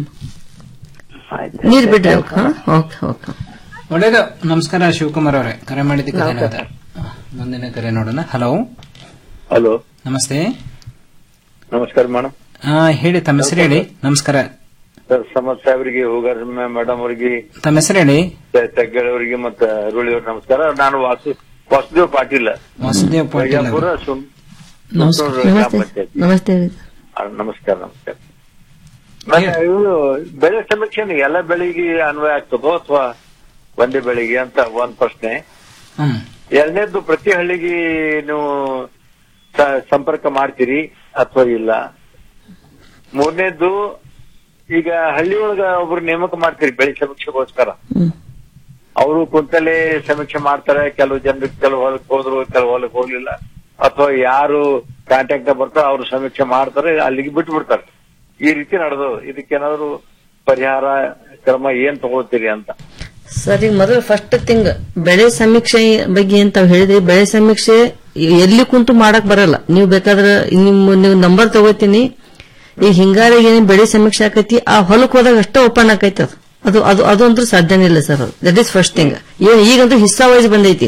ನೀರ್ ಬಿಡ್ರಿ ಅವಕ್ಕ, ಹಾ? ಓಕೆ ಓಕೆ ಒಳ್ಳೇದು ನಮಸ್ಕಾರ ಶಿವಕುಮಾರ್ ಅವರೇ ಕರೆ ಮಾಡಿದ್ದಕ್ಕೆ ಧನ್ಯವಾದ ಮುಂದಿನ ಕರೆ ನೋಡೋಣ ಹಲೋ ಹಲೋ ನಮಸ್ತೆ ನಮಸ್ಕಾರ ಮೇಡಮ್ ಹಾ ಹೇಳಿ ತಮ್ಮ ಹೆಸರು ಹೇಳಿ ನಮಸ್ಕಾರ ಸರ್ ಸಮತ್ ಸಾಹೇಬ್ರಿಗೆ ಹೋಗಾರ ಮೇಡಮ್ ಅವರಿಗೆ ತಮ್ಮ ಹೆಸರು ಹೇಳಿ ತೆಗ್ಗಳಿ ಅವರಿಗೆ ಮತ್ತೆ ಅರುಳಿ ಅವ್ರಿಗೆ ನಮಸ್ಕಾರ ನಾನು ವಾಸು ವಾಸುದೇವ್ ಪಾಟೀಲ್ ವಾಸುದೇವ್ ಪಾಟೀಲ್ ಅವರು. ಬಿಜಾಪುರ ಸುಮ್- ನಮಸ್ತೆ ಸುಮ್ನೂರು ಗ್ರಾಮ ನಮಸ್ತೆ ಪಂಚಾಯತಿ. ನಮಸ್ತೆ ಹೇಳಿ. ಆ, ನಮಸ್ಕಾರ ನಮಸ್ಕಾರ ಮತ್ತೆ ಇವ್ರು ಬೆಳೆ ಸಮೀಕ್ಷೆ ಎಲ್ಲ ಬೆಳೆಗೆ ಅನ್ವಯ ಆಗ್ತದೋ ಅಥವಾ ಒಂದೇ ಬೆಳೆಗೆ ಅಂತ ಒಂದ್ ಪ್ರಶ್ನೆ ಹ್ಮ್ ಎರಡನೇದ್ದು ಪ್ರತಿ ಹಳ್ಳಿಗೆ ನೀವು ಸ- ಸಂಪರ್ಕ ಮಾಡ್ತೀರಿ ಅಥವಾ ಇಲ್ಲ ಮೂರನೇದ್ದು ಈಗ ಹಳ್ಳಿ ಒಳಗ ಒಬ್ರು ನೇಮಕ ಮಾಡ್ತೀರಿ ಬೆಳೆ ಸಮೀಕ್ಷೆಗೋಸ್ಕರ ಅವರು ಕುಂತಲೇ ಸಮೀಕ್ಷೆ ಮಾಡ್ತಾರೆ ಕೆಲವು ಜನರಿಗೆ ಕೆಲವು ಹೊಲಕ್ಕೆ ಹೋದ್ರು ಕೆಲವು ಹೊಲಕ್ಕೆ ಹೋಗ್ಲಿಲ್ಲ ಅಥವಾ ಯಾರು ಕಾಂಟ್ಯಾಕ್ಟ್ ಬರ್ತಾರೆ ಅವ್ರು ಸಮೀಕ್ಷೆ ಮಾಡ್ತಾರೆ ಅಲ್ಲಿಗೆ ಬಿಟ್ಟು ಬಿಡ್ತಾರೆ ಈ ರೀತಿ ನಡೆದು ಇದಕ್ಕೇನಾದ್ರು ಪರಿಹಾರ ಕ್ರಮ ಏನ್ ತಗೊಳ್ತೀರಿ ಅಂತ ಸರ್ ಈಗ ಮೊದಲು ಫಸ್ಟ್ ಥಿಂಗ್ ಬೆಳೆ ಸಮೀಕ್ಷೆ ಬಗ್ಗೆ ಏನ್ ತಾವ್ ಹೇಳಿದ್ರಿ ಬೆಳೆ ಸಮೀಕ್ಷೆ ಎಲ್ಲಿ ಕುಂತು ಮಾಡಕ್ ಬರಲ್ಲ ನೀವು ಬೇಕಾದ್ರೆ ನಿಮ್ಮ ನೀವು ನಂಬರ್ ತಗೋತೀನಿ ಈಗ ಹಿಂಗಾರಿಗೆ ಏನ್ ಬೆಳೆ ಸಮೀಕ್ಷೆ ಆಕೈತಿ ಆ ಹೊಲಕ್ ಹೋದಾಗ ಅಷ್ಟೇ ಓಪನ್ ಆಕೈತಿ ಅದು ಅದು ಅದು ಅದು ಅಂತೂ ಸಾಧ್ಯನೇ ಇಲ್ಲ ಸರ್ ಅದು ದಟ್ ಇಸ್ ಫಸ್ಟ್ ಥಿಂಗ್ ಈಗಂತೂ ಹಿಸ್ಸಾ ವೈಸ್ ಬಂದೈತಿ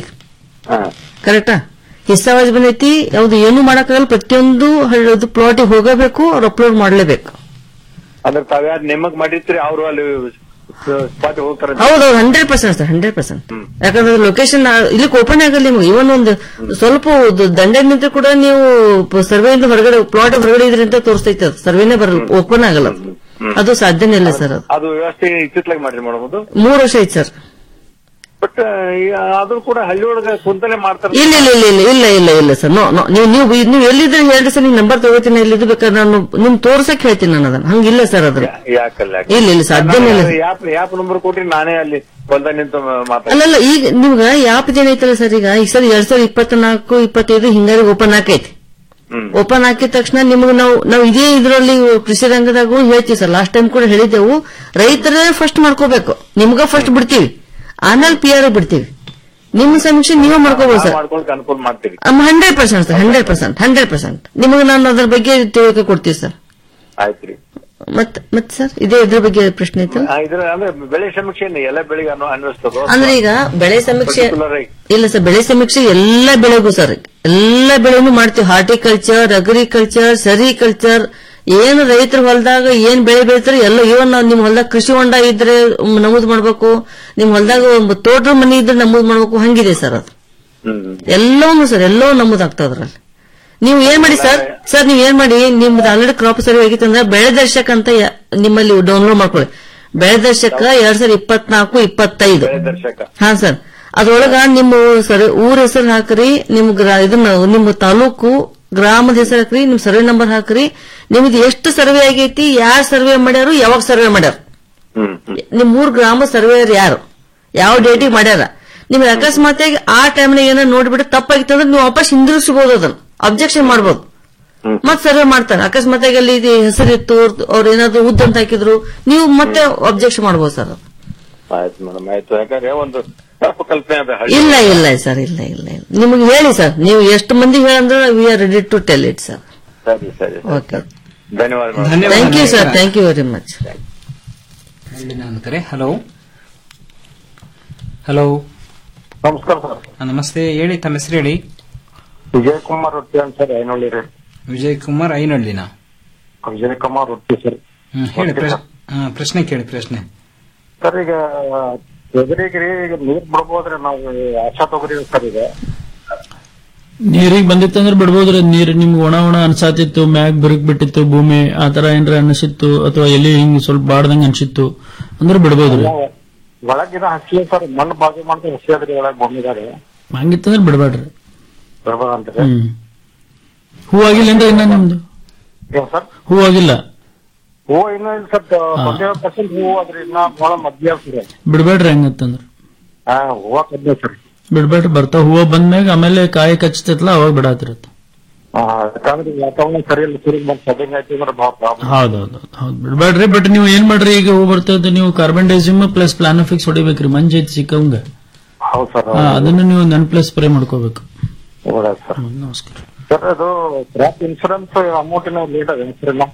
ಕರೆಕ್ಟಾ ಹಿಸ್ಸಾ ವೈಸ್ ಬಂದೈತಿ ಯಾವ್ದು ಏನು ಮಾಡಕ್ಕಾಗಲ್ಲ ಪ್ರತಿಯೊಂದು ಪ್ಲಾಟಿಗೆ ಹೋಗಬೇಕು ಅವ್ರು ಅಪ್ಲೋಡ್ ಮಾಡ್ಲೇಬೇಕು ಅಂದ್ರೆ ತಾವ್ಯಾರು ನಿಮಗ್ ಮಾಡಿರ್ತೀರಿ ಅವರು ಅಲ್ಲಿ ಸ್ಪಾಟ್ ಹೋಗ್ತಾರೆ ಹೌದೌದು hundred percent sir hundred percent ಯಾಕಂದ್ರೆ ಲೊಕೇಶನ್ ಇಲ್ಲಿ ಓಪನ್ ಆಗಲ್ಲ ನಿಮ್ಗೆ ಇವನ್ ಒಂದು ಸ್ವಲ್ಪ ದ- ದಂಡೆ ನಿಂತು ಕೂಡ ನೀವು ಸರ್ವೆಯಿಂದ ಹೊರಗಡೆ ಪ್ಲಾಟ್ ಹೊರಗಡೆ ಇದ್ರಿ ಅಂತ ತೋರಿಸ್ತೈತೆ ಅದು ಸರ್ವೆನೇ ಬರಲ್ಲ ಓಪನ್ ಆಗಲ್ಲ ಅದು. ಅದು ಸಾಧ್ಯನೇ ಇಲ್ಲ ಸರ್ ಅದು ಅದು ವ್ಯವಸ್ಥೆ ಇತ್ತಿತ್ಲಾಗಿ ಮಾಡ್ರಿ ಮಾಡಬಹುದು ಮೂರು ವರ್ಷ ಐತಿ ಸರ್ ಬಟ್ ಅದು ಕೂಡ ಹಳ್ಳಿ ಒಳಗ ಕುಂತಲೇ ಮಾಡ್ತಾರೆ ಇಲ್ಲ ಇಲ್ಲ ಇಲ್ಲ ಇಲ್ಲ ಇಲ್ಲ ಇಲ್ಲ ಇಲ್ಲ ಸರ್ ನೋ ನೋ ನೀವು ನೀವು ನೀವು ಎಲ್ಲಿದ್ರೆ ಹೇಳ್ರಿ ಸರ್ ನೀವು ನಂಬರ್ ತಗೋತೀನಿ ಎಲ್ಲಿದ್ದು ಬೇಕಾದ್ರೆ ನಾನು ನಿಮ್ ತೋರ್ಸಕ್ ಹೇಳ್ತೀನಿ ನಾನು ಅದನ್ನ ಹಂಗಿಲ್ಲ ಸರ್ ಅದ್ರ ಯಾಕಲ್ಲ ಇಲ್ಲ, ಇಲ್ಲ, ಸಾಧ್ಯನೇ ಇಲ್ಲ. ಯಾಪ್ ಯಾಪ್ ನಂಬರ್ ಕೊಟ್ರಿ ನಾನೇ ಅಲ್ಲಿ ಹೊಲ್ದಾಗ ನಿಂತು ಮಾತಾಡ ಅಲ್ಲಲ್ಲ ಈಗ ನಿಮ್ಗ ಯಾಪ್ ಏನೈತಲ್ಲ ಸರ್ ಈಗ ಈಗ ಸರ್ ಎರಡ್ ಸಾವಿರದ ಇಪ್ಪತ್ನಾಲ್ಕು ಇಪ್ಪತ್ತೈದು ಹಿಂಗಾರಿಗೆ ಓಪನ್ ಆಕೈತಿ ಓಪನ್ ಹಾಕಿದ ತಕ್ಷಣ ನಿಮ್ಗೆ ನಾವು ನಾವು ಇದೇ ಇದರಲ್ಲಿ ಕೃಷಿ ರಂಗದಾಗೂ ಹೇಳ್ತೀವಿ ಸರ್ ಲಾಸ್ಟ್ ಟೈಮ್ ಕೂಡ ಹೇಳಿದ್ದೆವು ರೈತರೇ ಫಸ್ಟ್ ಮಾಡ್ಕೋಬೇಕು ನಿಮ್ಗ ಫಸ್ಟ್ ಬಿಡ್ತೀವಿ ಆಮೇಲೆ ಪಿ ಆರ್ ಬಿಡ್ತೀವಿ ನಿಮ್ಮ ಸಮೀಕ್ಷೆ ನೀವೇ ಮಾಡ್ಕೋಬಹುದು ಸರ್ ಮಾಡ್ಕೊಳಕ್ ಅನುಕೂಲ ಮಾಡ್ತೀರಿ hundred percent sir hundred percent hundred percent ನಿಮಗೆ ನಾನು ಅದ್ರ ಬಗ್ಗೆ ತಿಳುವಳಿಕೆ ಕೊಡ್ತೀವಿ ಸರ್ ಆಯ್ತ್ರಿ ಮತ್ ಮತ್ ಸರ್ ಇದೇ ಇದ್ರ ಬಗ್ಗೆ ಪ್ರಶ್ನೆ ಇತ್ತು ಆ, ಇದ್ರ ಅಂದ್ರೆ ಬೆಳೆ ಸಮೀಕ್ಷೆ ಎಲ್ಲ ಬೆಳೆಗೆ ಅನ್ವ- ಅನ್ವಯಿಸ್ತದೋ ಅಂದ್ರೆ ಈಗ ಬೆಳೆ ಸಮೀಕ್ಷೆ Particular ಆಗಿ? ಇಲ್ಲ ಸರ್ ಬೆಳೆ ಸಮೀಕ್ಷೆ ಎಲ್ಲ ಬೆಳೆಗೂ ಸರ್ ಎಲ್ಲ ಬೆಳೆನೂ ಮಾಡ್ತೀವಿ ಹಾರ್ಟಿಕಲ್ಚರ್ ಅಗ್ರಿಕಲ್ಚರ್ ಸೆರಿಕಲ್ಚರ್ ಏನು ರೈತರ ಹೊಲದಾಗ ಏನ್ ಬೆಳೆ ಬೆಳಿತಾರೆ ಎಲ್ಲ ಇವನ್ ನಿಮ್ ಹೊಲದಾಗ ಕೃಷಿ ಹೊಂಡ ಇದ್ರೆ ಮ್, ನಮೂದು ಮಾಡ್ಬೇಕು ನಿಮ್ ಹೊಲದಾಗ ತೋಟದ ಮನೆ ಇದ್ರೆ ನಮೂದು ಮಾಡ್ಬೇಕು ಹಂಗಿದೆ ಸರ್ ಅದು ಎಲ್ಲವೂ ಸರ್ ಎಲ್ಲವೂ ನಮೂದು ಆಗ್ತಾವ ಅದ್ರಲ್ಲಿ ನೀವು ಏನ್ ಮಾಡಿ ಸರ್ ಸರ್ ನೀವು ಏನ್ ಮಾಡಿ ನಿಮ್ದು ಆಲ್ರೆಡಿ ಕ್ರಾಪ್ ಸರ್ವೆ ಆಗಿತ್ತಂದ್ರೆ ಬೆಳೆ ದರ್ಶಕ ಅಂತ ಯ- ನಿಮ್ಮಲ್ಲಿ ಡೌನ್ಲೋಡ್ ಮಾಡ್ಕೊಳ್ಳಿ ಬೆಳೆ ದರ್ಶಕ ಎರಡ್ ಸಾವಿರದ ಇಪ್ಪತ್ನಾಲ್ಕು ಇಪ್ಪತ್ತೈದು ದರ್ಶಕ ಹಾ ಸರ್ ಅದ್ರೊಳಗ ನಿಮ್ಮ ಸರ್ ಊರ ಹೆಸರು ಹಾಕ್ರಿ ನಿಮ್ ಗ್ರಾ- ಇದನ್ನ ನಿಮ್ಮ ತಾಲೂಕು ಗ್ರಾಮದ ಹೆಸರು ಹಾಕ್ರಿ ನಿಮ್ ಸರ್ವೆ ನಂಬರ್ ಹಾಕ್ರಿ ನಿಮ್ದು ಎಷ್ಟು ಸರ್ವೆ ಆಗೈತಿ ಯಾರು ಸರ್ವೆ ಮಾಡ್ಯಾರು ಯಾವಾಗ ಸರ್ವೆ ಮಾಡ್ಯಾರ ನಿಮ್ ಮೂರ್ ಗ್ರಾಮ ಸರ್ವೇಯರ್ ಯಾರು ಯಾವ ಡೇಟಿಗೆ ಮಾಡ್ಯಾರ ನಿಮ್ಗೆ ಅಕಸ್ಮಾತಾಗಿ ಆ ಟೈಮ್ನಾಗ ಏನೋ ನೋಡ್ಬಿಟ್ಟು ತಪ್ಪಾಗಿತ್ತಂದ್ರೆ ನೀವು ವಾಪಸ್ ಹಿಂದಿರುಗಿಸಬಹುದು ಅದನ್ನ ಅಬ್ಜೆಕ್ಷನ್ ಮಾಡ್ಬೋದು ಮತ್ ಸರ್ವೆ ಮಾಡ್ತಾರೆ ಅಕಸ್ಮಾತಾಗಿ ಅಲ್ಲಿ ಇದು ಹೆಸರಿತ್ತು ಅವ್ರು ಏನಾದ್ರು ಉದ್ದ ಅಂತ ಹಾಕಿದ್ರು ನೀವು ಮತ್ತೆ ಅಬ್ಜೆಕ್ಷನ್ ಮಾಡ್ಬೋದು ಸರ್ ಆಯ್ತು ಮೇಡಮ್ ಆಯ್ತು ಯಾಕಂದ್ರೆ ಒಂದು ತಪ್ಪು ಕಲ್ಪನೆ ಅದ ಹಳ್ಳಿ ಇಲ್ಲ ಇಲ್ಲ ಸರ್ ಇಲ್ಲ ಇಲ್ಲ ಇಲ್ಲ ನಿಮಗೆ ಹೇಳಿ ಸರ್ ನೀವು ಎಷ್ಟು ಮಂದಿ ಹೇಳಂದ್ರೆ we are ready to tell it sir ಸರಿ ಸರಿ ಓಕೆ ಧನ್ಯವಾದ madam. Thank you sir thank you very much ಅಲ್ಲಿ ನಾನು ಕರೆ ಹಲೋ ಹಲೋ ನಮಸ್ಕಾರ ಸರ್ ನಮಸ್ತೆ ಹೇಳಿ ತಮ್ಮ ಹೆಸರು ಹೇಳಿ ವಿಜಯ್ ಕುಮಾರ್ ರೊಟ್ಟಿ ಅಂತ ಸರ್ ಐನೊಳ್ಳಿ ರೀ ವಿಜಯ್ ಕುಮಾರ್ ಐನಹಳ್ಳಿನ ವಿಜಯ್ ಕುಮಾರ್ ರೊಟ್ಟಿ ಸರ್ ಹ್ಮ್, ಹೇಳಿ ಪ್ರಶ್ನೆ ಹಾ, ಪ್ರಶ್ನೆ ಕೇಳಿ ಪ್ರಶ್ನೆ ಸರ್ ಈಗ ತೊಗರಿಗೆ ರೀ ಈಗ ನೀರ್ ಬಿಡ್ಬೋದ್ರಿ ನಾವು ಆಶಾ ತೊಗರಿ ಸರ್ ಈಗ ನೀರಿಗೆ ಬಂದಿತ್ತಂದ್ರೆ ಬಿಡ್ಬೋದ್ರಿ ನೀರ್ ನಿಮ್ಗೆ ಒಣ ಒಣ ಅನ್ಸಾತಿತ್ತು ಮ್ಯಾಗ್ ಬಿರುಕ್ ಬಿಟ್ಟಿತ್ತು ಭೂಮಿ ಆ ತರ ಏನ್ರ ಅನಿಸಿತ್ತು ಅಥವಾ ಎಲ್ಲಿ ಹಿಂಗ್ ಸ್ವಲ್ಪ ಬಾಡ್ದಂಗ ಅನ್ಸಿತ್ತು ಅಂದ್ರೆ ಬಿಡ್ಬೋದ್ರಿ ಒಳಗಿನ ಹಸಿ ಸರ್ ಮಣ್ಣು ಬಾಗಿ ಮಾಡ್ತಾ ಹಸಿ ಅದ್ರಿ ಒಳಗ್ ಭೂಮಿದಾಗ ಹಂಗಿತ್ತಂದ್ರೆ ಬಿಡ್ಬೇಡ್ರಿ ಬರ್ಬೋದಂತ್ರಿ ಹ್ಮ್ ಹೂ ಆಗಿಲ್ಲೇನ್ರಿ ಇನ್ನ ನಿಮ್ದು ಏನ್ ಸರ್ ಹೂ ಆಗಿಲ್ಲ ಹೂವು ಇನ್ನೂ ಇಲ್ಲ ಸರ್ ಟ್ವೆಂಟಿ ಪರ್ಸೆಂಟ್ ಹೂವು ಅದ್ರಿ ಇನ್ನ ಬಹಳ ಮಧ್ಯ ಸರ್ ಬಿಡ್ಬೇಡ್ರಿ ಹಂಗತ್ತಂದ್ರ ಹಾ ಹೂವ ಕಮ್ಮಿ ಸರ್ ಬಿಡ್ಬೇಡ್ರಿ ಬರ್ತಾವ ಹೂವ ಬಂದ್ಮ್ಯಾಗ ಆಮೇಲೆ ಕಾಯಿ ಕಚ್ಚತೈತಲ್ಲ ಅವಾಗ ಬಿಡಾತಿರತ್ತ ಹಾ ಯಾಕಂದ್ರೆ ವಾತಾವರಣ ಸರಿ ಇಲ್ಲ ಸರಿ ಬಂದ್ ಸೆಟ್ಟಿಂಗ್ ಆಯ್ತು ಅಂದ್ರೆ ಬಹಳ ಪ್ರಾಬ್ಲಮ್ ಹೌದೌದು ಹೌದು ಬಿಡ್ಬೇಡ್ರಿ ಬಟ್ ನೀವು ಏನ್ ಮಾಡ್ರಿ ಈಗ ಹೂ ಬರ್ತದ ನೀವು ಕಾರ್ಬನ್ ಡೈಸಿಮ್ ಪ್ಲಸ್ ಪ್ಲಾನಫಿಕ್ಸ್ ಹೊಡಿಬೇಕ್ರಿ ಮಂಜ್ ಐತಿ ಸಿಕ್ಕಂಗ ಹೌದು ಸರ್ ಹಾ, ಅದನ್ನ ನೀವು ನನ್ ಪ್ಲಸ್ ಸ್ಪ್ರೇ ಮಾಡ್ಕೋಬೇಕು ಹೌದಾ ಸರ್ ನಮಸ್ಕಾರ ಸರ್ ಅದು ಕ್ರಾಪ್ ಇನ್ಶೂರೆನ್ಸ್ ಅಮೌಂಟ್ ಲೇಟ್ ಅದ ಸರ್ ಇಲ್ಲ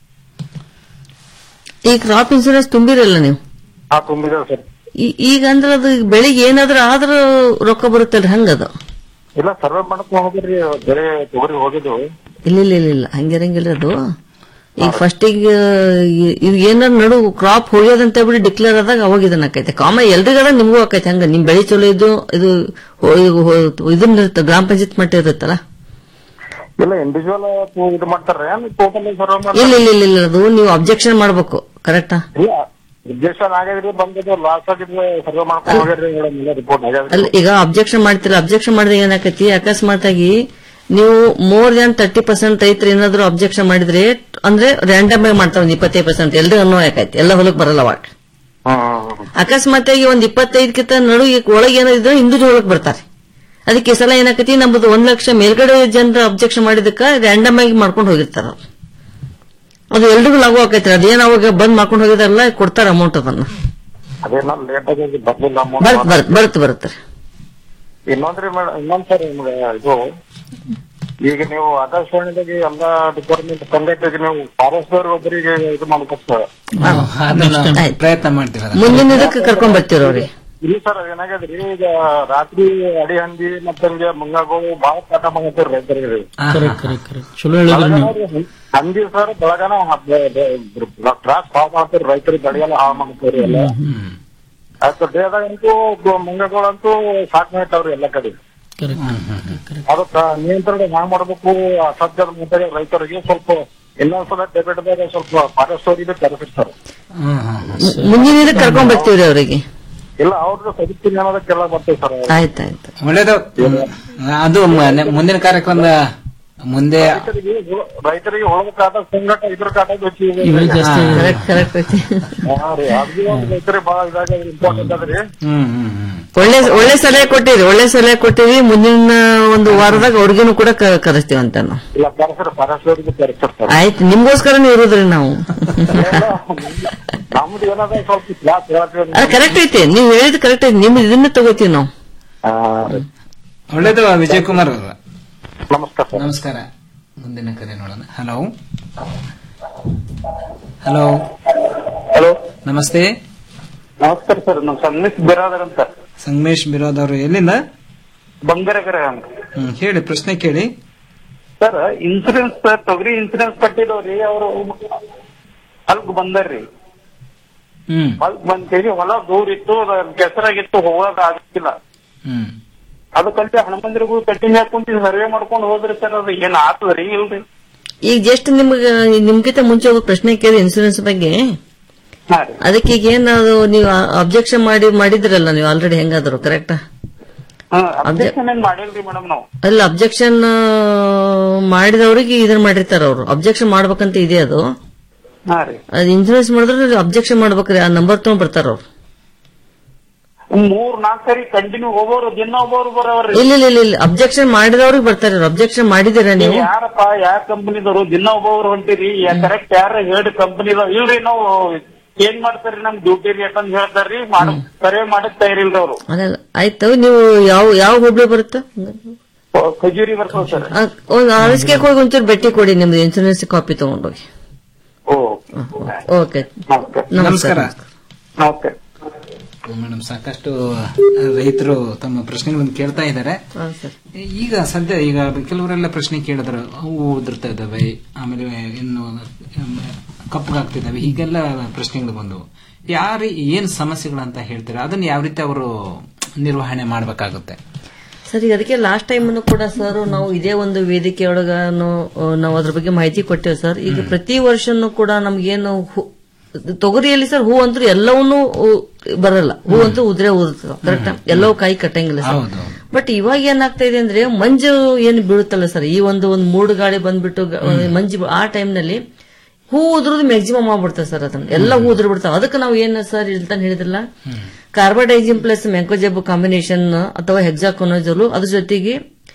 ಈ ಕ್ರಾಪ್ ಇನ್ಸೂರೆನ್ಸ್ ತುಂಬಿರಲ್ಲ ನೀವು ಹಾ ತುಂಬಿದೆ ಸರ್ ಈ- ಈಗ ಅಂದ್ರೆ ಅದು ಬೆಳಿಗ್ಗೆ ಏನಾದ್ರೂ ಆದ್ರೂ ರೊಕ್ಕ ಬರುತ್ತಲ್ರಿ ಹಂಗದು ಇಲ್ಲ ಸರ್ವೆ ಮಾಡಕ್ ಹೋಗಿದ್ರಿ ಬೇರೆ ತೊಗರಿ ಹೋಗಿದ್ದು ಇಲ್ಲ ಇಲ್ಲ ಇಲ್ಲ ಇಲ್ಲ ಹಂಗಿರಂಗಿಲ್ಲ ಅದು ಈಗ ಫಸ್ಟ್ ಈಗ ಇದು ಏನಾದ್ರು ನಡು ಕ್ರಾಪ್ ಹೋಗ್ಯದಂತ ಬಿಡಿ ಡಿಕ್ಲೇರ್ ಆದಾಗ ಅವಾಗ ಇದನ್ನ ಆಕೈತೆ ಕಾಮ ಎಲ್ರಿಗಾರ ನಿಮಗೂ ಆಕೈತೆ ಹಂಗ ನಿಮ್ ಬೆಳೆ ಚಲೋ ಇದ್ದು ಇದು ಹೋ- ಇದು ಹೋ- ಇದನ್ನ ಇರುತ್ತೆ ಗ್ರಾಮ ಪಂಚಾಯತ್ ಮಟ್ಟ ಇರುತ್ತಲ್ಲ ಇಲ್ಲ ಇಂಡಿವಿಜುವಲ್ ಇದು ಮಾಡ್ತಾರ ಟೋಟಲ್ ಸರ್ವೆ ಇಲ್ಲ ಮಾಡ್ತಾರ ಇಲ್ಲ ಇಲ್ಲ ಇಲ್ಲ ಅದು ನೀವು ಅಬ್ಜೆಕ್ಷನ್ ಮಾಡ್ಬೇಕು ಕರೆಕ್ಟಾ ಇಲ್ಲ ರಿಜೆಕ್ಷನ್ ಆಗಿದ್ರಿ ಬಂದಿದ್ದು ಲಾಸ್ ಆಗಿದ್ರೆ ಸರ್ವೆ ಮಾಡ್ಕೊಂಡು ಹೋಗಿದ್ರಿ ಮೇಡಮ್ ಇಲ್ಲ ರಿಪೋರ್ಟ್ ಆಗ್ಯಾದ್ರಿ ಅಲ್ಲ ಈಗ ಅಬ್ಜೆಕ್ಷನ್ ಮಾಡ್ತೀರ ಅಬ್ಜೆಕ್ಷನ್ ಮಾಡಿದಾಗ ಏನಾಕತಿ ಅಕಸ್ಮಾತ್ ಆಗಿ ನೀವು ಮೋರ್ ದನ್ ತರ್ಟಿ ಪರ್ಸೆಂಟ್ ರೈತರು ಏನಾದ್ರು ಅಬ್ಜೆಕ್ಷನ್ ಮಾಡಿದ್ರೆ ಅಂದ್ರೆ ರ್ಯಾಂಡಮ್ ಆಗಿ ಮಾಡ್ತಾವ ಒಂದ್ ಇಪ್ಪತ್ತೈದು ಪರ್ಸೆಂಟ್ ಎಲ್ರಿಗೂ ಅನ್ನೋ ಯಾಕೈತಿ ಎಲ್ಲ ಹೊಲಕ್ ಬರಲ್ಲ ವಾಟ್ ಅಕಸ್ಮಾತ್ ಆಗಿ ಒಂದ್ ಇಪ್ಪತ್ತೈದಕ್ಕಿಂತ ನಡು ಈಗ ಒಳಗೆ ಏನಾದ್ರು ಹಿಂದೂ ಹೊಲಕ್ ಬರ್ತಾರೆ ಅದಕ್ಕೆ ಈ ಸಲ ಏನಾಕತಿ ನಮ್ಮದು ಒಂದ್ ಲಕ್ಷ ಮೇಲ್ಗಡೆ ಜನರ ಅಬ್ಜೆಕ್ಷನ್ ಮಾಡಿದಕ್ಕ ರ್ಯಾಂಡಮ್ ಆಗಿ ಮಾಡ್ಕೊಂಡು ಹೋಗಿರ್ತಾರ ಅವ್ರು. ಅದು ಎಲ್ರಿಗೂ ಲಾಗು ಆಕೈತ್ರಿ ಅದೇನ್ ಅವಾಗ ಬಂದ್ ಮಾಡ್ಕೊಂಡು ಹೋಗಿದಾರಲ್ಲ ಕೊಡ್ತಾರ ಅಮೌಂಟ್ ಅದನ್ನ ಅದೇನೋ ಲೇಟ್ ಆಗಿ ಬರ್ಲಿಲ್ಲ ಬರತ್ ಬರತ್ ಬರತ್ ಬರುತ್ತೆ ಇನ್ನೊಂದ್ರಿ ಮೇಡಮ್ ಇನ್ನೊಂದ್ ಸರಿ ನಿಮ್ಗೆ ಇದು ಈಗ ನೀವು ಆಕಾಶವಾಣಿದಾಗೆ ಎಲ್ಲಾ ಡಿಪಾರ್ಟ್ಮೆಂಟ್ ತಂಡಕ್ಕೆ ನೀವು ಫಾರೆಸ್ಟ್ ದವ್ರು ಒಬ್ಬರಿಗೆ ಇದು ಮಾಡ್ಬೇಕು ಅದನ್ನ ಪ್ರಯತ್ನ ಮಾಡ್ತೀವಿ ಅದನ್ನ. ಮುಂದಿನ ಇದಕ್ಕೆ ಕರ್ಕೊಂಡ್ ಬರ್ತೀರ ಅವ್ರಿಗೆ ಇಲ್ಲ ಸರ್ ಏನಾಗದ್ರಿ ಈಗ ರಾತ್ರಿ ಅಡಿ ಹಂದಿ ಮತ್ತಂಗೆ ಮುಂಗಾಗೋಳು ಬಾಳ ಕಾಟ ಮಾಡತ್ತೀರಿ ರೈತರಿಗೆ ಕರೆಕ್ಟ್ ಕರೆಕ್ಟ್ ಕರೆಕ್ಟ್ ಚಲೋ ಹೇಳಿದ್ರಿ ನೀವು ಹಂದಿ ಸರ್ ಬೆಳಗಾನ ತ್ರಾಸ್ ಹಾಳು ಮಾಡ್ತೀರಿ ರೈತರಿಗೆ ಬೆಳೆಯಲ್ಲ ಹಾಳು ಮಾಡ್ತೀರಿ ಎಲ್ಲ ಆಯ್ತು ಡೇದಾಗಂತೂ ಮುಂಗಗಳಂತೂ ಸಾಕ್ ಮಾಡ್ತಾವ್ರಿ ಎಲ್ಲ ಕಡೆ ಅದಕ್ಕ ನಿಯಂತ್ರಣ ಹ್ಯಾಂಗ್ ಮಾಡ್ಬೇಕು ಅಸಾಧ್ಯದ ಮುಂದೆ ರೈತರಿಗೆ ಸ್ವಲ್ಪ ಇನ್ನೊಂದ್ಸಲ ಡೆಬಿಟ್ ಬೇಗ ಸ್ವಲ್ಪ ಫಾರೆಸ್ಟ್ ಅವರಿಗೆ ಕರೆಸಿರ್ತಾರೆ ಮುಂದಿನ ಇದಕ್ಕೆ ಕರ್ಕೊಂಡ್ ಬರ್ತೀವ್ರಿ ಅವರಿಗೆ ಇಲ್ಲ ಅವ್ರದ್ದು ಸದಿಸ್ತೀನಿ ಅನ್ನೋದಕ್ಕೆಲ್ಲ ಬರ್ತೇವೆ ಸರ್ ಆಯ್ತಾಯ್ತು ಒಳ್ಳೇದು ಅದು ಮ- ಮುಂದಿನ ಕಾರ್ಯಕ್ರಮದ ಮುಂದೆ ರೈತರಿಗೆ ರೈತರಿಗೆ ಉಳಬೇಕಾದ ಸಂಘಟ ಇದ್ರ ಕಾಟ ಇವೇ ಜಾಸ್ತಿ ಕರೆಕ್ಟ್ ಕರೆಕ್ಟ್ ಐತಿ ರೈತರಿಗೆ ಬಹಳ ಇದಾಗ ಇಂಪಾರ್ಟೆಂಟ್ ಅದ್ರಿ ಹ್ಮ್ ಹ್ಮ್ ಹ್ಮ್ ಒಳ್ಳೆ ಒಳ್ಳೆ ಸಲಹೆ ಕೊಟ್ಟಿರಿ ಒಳ್ಳೆ ಸಲಹೆ ಕೊಟ್ಟಿರಿ ಮುಂದಿನ ಒಂದು ವಾರದಾಗ ಅವ್ರಿಗೇನು ಕೂಡ ಕ- ಕರೆಸ್ತೀವಿ ಅಂತ ನಾವು ಇಲ್ಲ ಕರೆಸರ್ ಫಾರೆಸ್ಟ್ ಅವರಿಗೆ ಕರೆಸಿರ್ತಾರೆ ಆಯ್ತು ನಿಮ್ಗೋಸ್ಕರನೇ ಇರೋದ್ರಿ ನಾವು ನಮ್ದು ಏನದ ಸ್ವಲ್ಪ ಕ್ಲಾಸ್ ಹೇಳ್ತೀವಿ ಅದು ಕರೆಕ್ಟ್ ಐತಿ ನೀವು ಹೇಳಿದ್ ಕರೆಕ್ಟ್ ಐತಿ ನಿಮ್ ಇದನ್ನ ತಗೋತೀವಿ ನಾವು ಒಳ್ಳೇದು ವಿಜಯ್ ಕುಮಾರ್ ಅವರು ನಮಸ್ಕಾರ ನಮಸ್ಕಾರ ಮುಂದಿನ ಕರೆ ನೋಡೋಣ ಹಲೋ ಹಲೋ ಹಲೋ ನಮಸ್ತೆ ನಮಸ್ಕಾರ ಸರ್ ನಾವು ಸಂಗಮೇಶ್ ಬಿರಾದರ್ ಅಂತ ಸಂಗಮೇಶ್ ಬಿರೋದ್ ಅವರು ಎಲ್ಲಿಂದ ಬಂಗಾರಗರ ಅಂತ ಹ್ಮ್ ಹೇಳಿ ಪ್ರಶ್ನೆ ಕೇಳಿ ಸರ್ ಇನ್ಸೂರೆನ್ಸ್ ತೊಗರಿ ಇನ್ಸೂರೆನ್ಸ್ ಕಟ್ಟಿದವ್ರಿ ಅವರು ಅಲ್ಕ್ ಬಂದಾರ್ರಿ ಹ್ಮ್ ಅಲ್ಕ್ ಬಂದ್ಕೇಳಿ ಹೊಲ ದೂರ ಇತ್ತು ಕೆಸರಾಗಿತ್ತು ಹೋಗೋದ್ ಆಗಿಲ್ಲ ಹ್ಮ್ ಅದಕ್ಕಂತೆ ಹನುಮಂದಿರಗಳು ಕಟ್ಟಿಂಗ್ ಹಾಕೊಂಡ್ ಸರ್ವೆ ಮಾಡ್ಕೊಂಡು ಹೋದ್ರಿ ಸರ್ ಅದು ಏನ್ ಆತದ್ರಿ ಇಲ್ರಿ ಈಗ ಜಸ್ಟ್ ನಿಮ್ಗೆ ನಿಮ್ಗಿಂತ ಮುಂಚೆ ಒಬ್ಬ ಪ್ರಶ್ನೆ ಕೇಳಿ ಇನ್ಸೂರೆನ್ಸ್ ಬಗ್ಗೆ ಅದಕ್ಕೆ ಈಗ ಏನ್ ಅದು ನೀವು ಅಬ್ಜೆಕ್ಷನ್ ಮಾಡಿ ಮಾಡಿದ್ರಲ್ಲ ನೀವು ಆಲ್ರೆಡಿ ಹೆಂಗಾದ್ರು ಕರೆಕ್ಟ್ ಅಬ್ಜೆಕ್ಷನ್ ಏನ್ ಮಾಡಿಲ್ರಿ ಮೇಡಮ್ ನಾವು ಅಲ್ಲ ಅಬ್ಜೆಕ್ಷನ್ ಮಾಡಿದವ್ರಿಗೆ ಇದನ್ನ ಮಾಡಿರ್ತಾರ ಅವ್ರು ಅಬ್ಜೆಕ್ಷನ್ ಮಾಡ್ಬೇಕಂತ ಇದೆ ಅದು ಹಾ ರೀ ಅದು ಇನ್ಸೂರೆನ್ಸ್ ಮಾಡಿದ್ರೆ ಅಬ್ಜೆಕ್ಷನ್ ಮಾಡ್ಬೇಕ್ರಿ ಆ ನಂಬರ್ ತಗೊಂಡ್ ಬರ್ತಾರ ಅವ್ರು ಮೂರ್ ನಾಲ್ಕ್ ಸರಿ ಕಂಟಿನ್ಯೂ ಹೋಗೋರು ದಿನ ಹೋಗೋರು ಬರೋವ್ರಿ ಇಲ್ಲ ಇಲ್ಲ ಇಲ್ಲ ಇಲ್ಲ ಅಬ್ಜೆಕ್ಷನ್ ಮಾಡಿದವ್ರಿಗೆ ಬರ್ತಾರೆ ಅಬ್ಜೆಕ್ಷನ್ ಮಾಡಿದಿರ ನೀವು ಯಾರಪ್ಪ ಯಾವ ಕಂಪನಿದವರು ದಿನ ಒಬ್ಬೊಬ್ರು ಹೊಂಟಿರಿ ಕರೆಕ್ಟ್ ಯಾರ ಹೇಳಿ ಕಂಪನಿದವ್ರು ಇಲ್ರಿ ನಾವು ಏನ್ ಮಾಡ್ತಾರ್ರಿ ನಮ್ ಡ್ಯೂಟಿ ರೀ ಅಂತ ಹೇಳ್ತಾರ್ರಿ ಮಾಡ ಸರ್ವೆ ಮಾಡಕ್ ತಯಾರಿಲ್ರಿ ಅವ್ರು ಅದಲ್ಲ ಆಯ್ತು ನೀವು ಯಾವ ಯಾವ ಹೋಬ್ಳಿ ಬರುತ್ತೆ ಖಜೂರಿ ಬರ್ತದ ಸರ್ ಒಂದು ಆರ್ ಕೆ ಹೋಗಿ ಒಂಚೂರು ಭೇಟಿ ಕೊಡಿ ನಿಮ್ದು ಇನ್ಸೂರೆನ್ಸ್ ಕಾಪಿ ತಗೊಂಡೋಗಿ ಓಕೆ ನಮಸ್ಕಾರ ನಮಸ್ಕಾರ ಮೇಡಮ್ ಸಾಕಷ್ಟು ರೈತರು ತಮ್ಮ ಪ್ರಶ್ನೆಗಳನ್ನು ಕೇಳ್ತಾ ಇದ್ದಾರೆ ಈಗ ಸದ್ಯ ಈಗ ಕೆಲವರೆಲ್ಲ ಪ್ರಶ್ನೆ ಕೇಳಿದ್ರು ಹೂವು ಉದುರ್ತಾ ಇದ್ದಾವೆ ಆಮೇಲೆ ಇನ್ನು ಕಪ್ಪಗಾಗ್ತಿದ್ದಾವೆ ಹೀಗೆಲ್ಲ ಪ್ರಶ್ನೆಗಳು ಬಂದವು ಯಾರು ಏನ್ ಸಮಸ್ಯೆಗಳಂತ ಹೇಳ್ತಾರೆ ಅದನ್ನ ಯಾವ ರೀತಿ ಅವರು ನಿರ್ವಹಣೆ ಮಾಡಬೇಕಾಗುತ್ತೆ ಸರ್ ಈಗ ಅದಕ್ಕೆ ಲಾಸ್ಟ್ ಟೈಮ್ ಕೂಡ ಸರ್ ನಾವು ಇದೇ ಒಂದು ವೇದಿಕೆಯೊಳಗ ನಾವು ಅದ್ರ ಬಗ್ಗೆ ಮಾಹಿತಿ ಕೊಟ್ಟೇವೆ ಸರ್ ಈಗ ಪ್ರತಿ ವರ್ಷನೂ ಕೂಡ ನಮ್ಗೇನು ಹೂ- ತೊಗರಿಯಲ್ಲಿ ಸರ್ ಹೂ ಅಂತೂ ಎಲ್ಲವನ್ನೂ ಹೂ- ಬರಲ್ಲ ಹೂ ಅಂತೂ ಉದ್ರೆ ಊದುತ್ತದ ಕರೆಕ್ಟ್ ಎಲ್ಲವೂ ಕಾಯಿ ಕಟ್ಟಂಗಿಲ್ಲ ಸರ್ ಬಟ್ ಇವಾಗ ಏನಾಗ್ತಾ ಇದೆ ಅಂದ್ರೆ ಮಂಜು ಏನು ಬೀಳುತ್ತಲ್ಲ ಸರ್ ಈ ಒಂದು ಒಂದು ಮೂಡು ಗಾಳಿ ಬಂದ್ಬಿಟ್ಟು ಗ- ಮಂಜು ಬೀ- ಆ ಟೈಮ್ನಲ್ಲಿ ಹೂ ಉದ್ರದು ಮ್ಯಾಕ್ಸಿಮಮ್ ಆಗ್ಬಿಡ್ತದೆ ಸರ್ ಅದನ್ನ ಎಲ್ಲ ಹೂ ಉದ್ರ ಬಿಡ್ತಾವ ಅದಕ್ಕೆ ನಾವು ಏನು ಸರ್ ಇಲ್ತಾನೆ ಹೇಳಿದ್ರಲ್ಲ ಕಾರ್ಬಡೈಜಿನ್ ಪ್ಲಸ್ ಮೆಂಕೋಜೆಬ್ ಕಾಂಬಿನೇಷನ್ ಅಥವಾ ಹೆಕ್ಸಾಕೊನೋಜೋಲು ಅದ್ರ ಜೊತೆಗೆ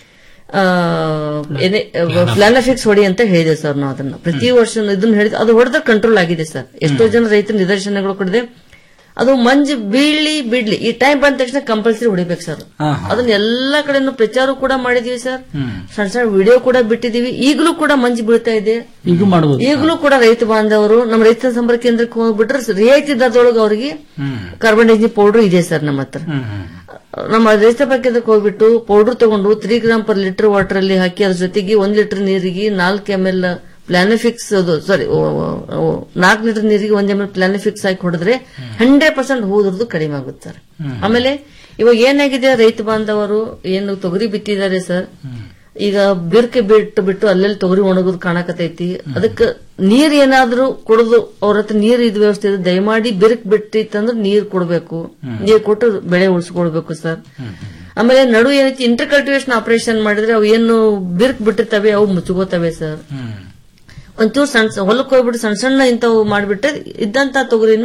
ಪ್ಲಾನಫಿಕ್ಸ್ ಹೊಡಿ ಅಂತ ಹೇಳಿದೆ ಸರ್ ನಾವು ಅದನ್ನ ಪ್ರತಿ ವರ್ಷ ಇದನ್ನ ಹೇಳಿದ ಅದು ಹೊಡೆದ ಕಂಟ್ರೋಲ್ ಆಗಿದೆ ಸರ್ ಎಷ್ಟೋ ಜನ ರೈತರ ನಿದರ್ಶನಗಳು ಕೊಡದೆ ಅದು ಮಂಜು ಬೀಳಿ ಬಿಡ್ಲಿ ಈ ಟೈಮ್ ಬಂದ ತಕ್ಷಣ ಕಂಪಲ್ಸರಿ ಹೊಡಿಬೇಕು ಸರ್ ಅದನ್ನ ಎಲ್ಲಾ ಕಡೆನೂ ಪ್ರಚಾರ ಕೂಡ ಮಾಡಿದೀವಿ ಸರ್ ಸಣ್ಣ ಸಣ್ಣ ವಿಡಿಯೋ ಕೂಡ ಬಿಟ್ಟಿದೀವಿ ಈಗಲೂ ಕೂಡ ಮಂಜು ಬೀಳ್ತಾ ಇದೆ ಈಗ ಮಾಡಬಹುದು ಈಗಲೂ ಕೂಡ ರೈತ ಬಾಂಧವರು ನಮ್ಮ ರೈತ ಸಂಪರ್ಕ ಕೇಂದ್ರಕ್ಕೆ ಹೋಗ್ಬಿಟ್ರೆ ರಿಯಾಯಿತಿ ದರದೊಳಗೆ ಅವರಿಗೆ ಕಾರ್ಬನ್ ಡೈಜಿನ್ ಪೌಡರ್ ಇದೆ ಸರ್ ನಮ್ಮ ಹತ್ರ ನಮ್ಮ ರೈತ ಕೇಂದ್ರಕ್ಕೆ ಹೋಗ್ಬಿಟ್ಟು ಪೌಡರ್ ತಗೊಂಡು three gram per litre water ಅಲ್ಲಿ ಹಾಕಿ ಅದ್ರ ಜೊತೆಗೆ ಒಂದ್ ಲೀಟರ್ ನೀರಿಗೆ ನಾಲ್ಕು ಎಂ ಎಲ್ ಪ್ಲಾನಿಫಿಕ್ಸ್ ಅದು ಸಾರಿ ನಾಲ್ಕು ಲೀಟರ್ ನೀರಿಗೆ ಒಂದ್ ಎಂ ಎಲ್ ಪ್ಲಾನಿಫಿಕ್ಸ್ ಹಾಕಿ ಹೊಡೆದ್ರೆ ಹಂಡ್ರೆಡ್ ಪರ್ಸೆಂಟ್ ಹೂದ್ರದ್ದು ಕಡಿಮೆ ಆಗುತ್ತೆ ಸರ್ ಆಮೇಲೆ ಇವಾಗ ಏನಾಗಿದೆ ರೈತ ಬಾಂಧವರು ಏನು ತೊಗರಿ ಬಿತ್ತಿದ್ದಾರೆ ಸರ್ ಈಗ ಬಿರ್ಕೆ ಬಿಟ್ಟು ಬಿಟ್ಟು ಅಲ್ಲೆಲ್ಲಿ ತೊಗರಿ ಒಣಗೋದು ಕಾಣಕತೈತಿ ಅದಕ್ಕೆ ನೀರ್ ಏನಾದ್ರೂ ಕುಡಿದು ಅವ್ರ ಹತ್ರ ನೀರ್ ಇದ್ ವ್ಯವಸ್ಥೆ ಇದೆ ದಯಮಾಡಿ ಬಿರ್ಕ್ ಬಿಟ್ಟಿತ್ತಂದ್ರೆ ನೀರ್ ಕೊಡ್ಬೇಕು ನೀರ್ ಕೊಟ್ಟು ಬೆಳೆ ಉಳಿಸ್ಕೊಳ್ಬೇಕು ಸರ್ ಆಮೇಲೆ ನಡು ಏನೈತಿ ಇಂಟರ್ ಕಲ್ಟಿವೇಶನ್ ಆಪರೇಷನ್ ಮಾಡಿದ್ರೆ ಅವು ಏನು ಬಿರ್ಕ್ ಬಿಟ್ಟಿರ್ತವೆ ಅವು ಮುಚ್ಕೋತವೆ ಸರ್ ಒಂಚೂರು ಸಣ್ಣ ಹೊಲಕ್ಕೆ ಹೋಗ್ಬಿಟ್ಟು ಸಣ್ಣ ಸಣ್ಣ ಇಂಥವು ಮಾಡ್ಬಿಟ್ರೆ ಇದ್ದಂತ ತೊಗರಿನ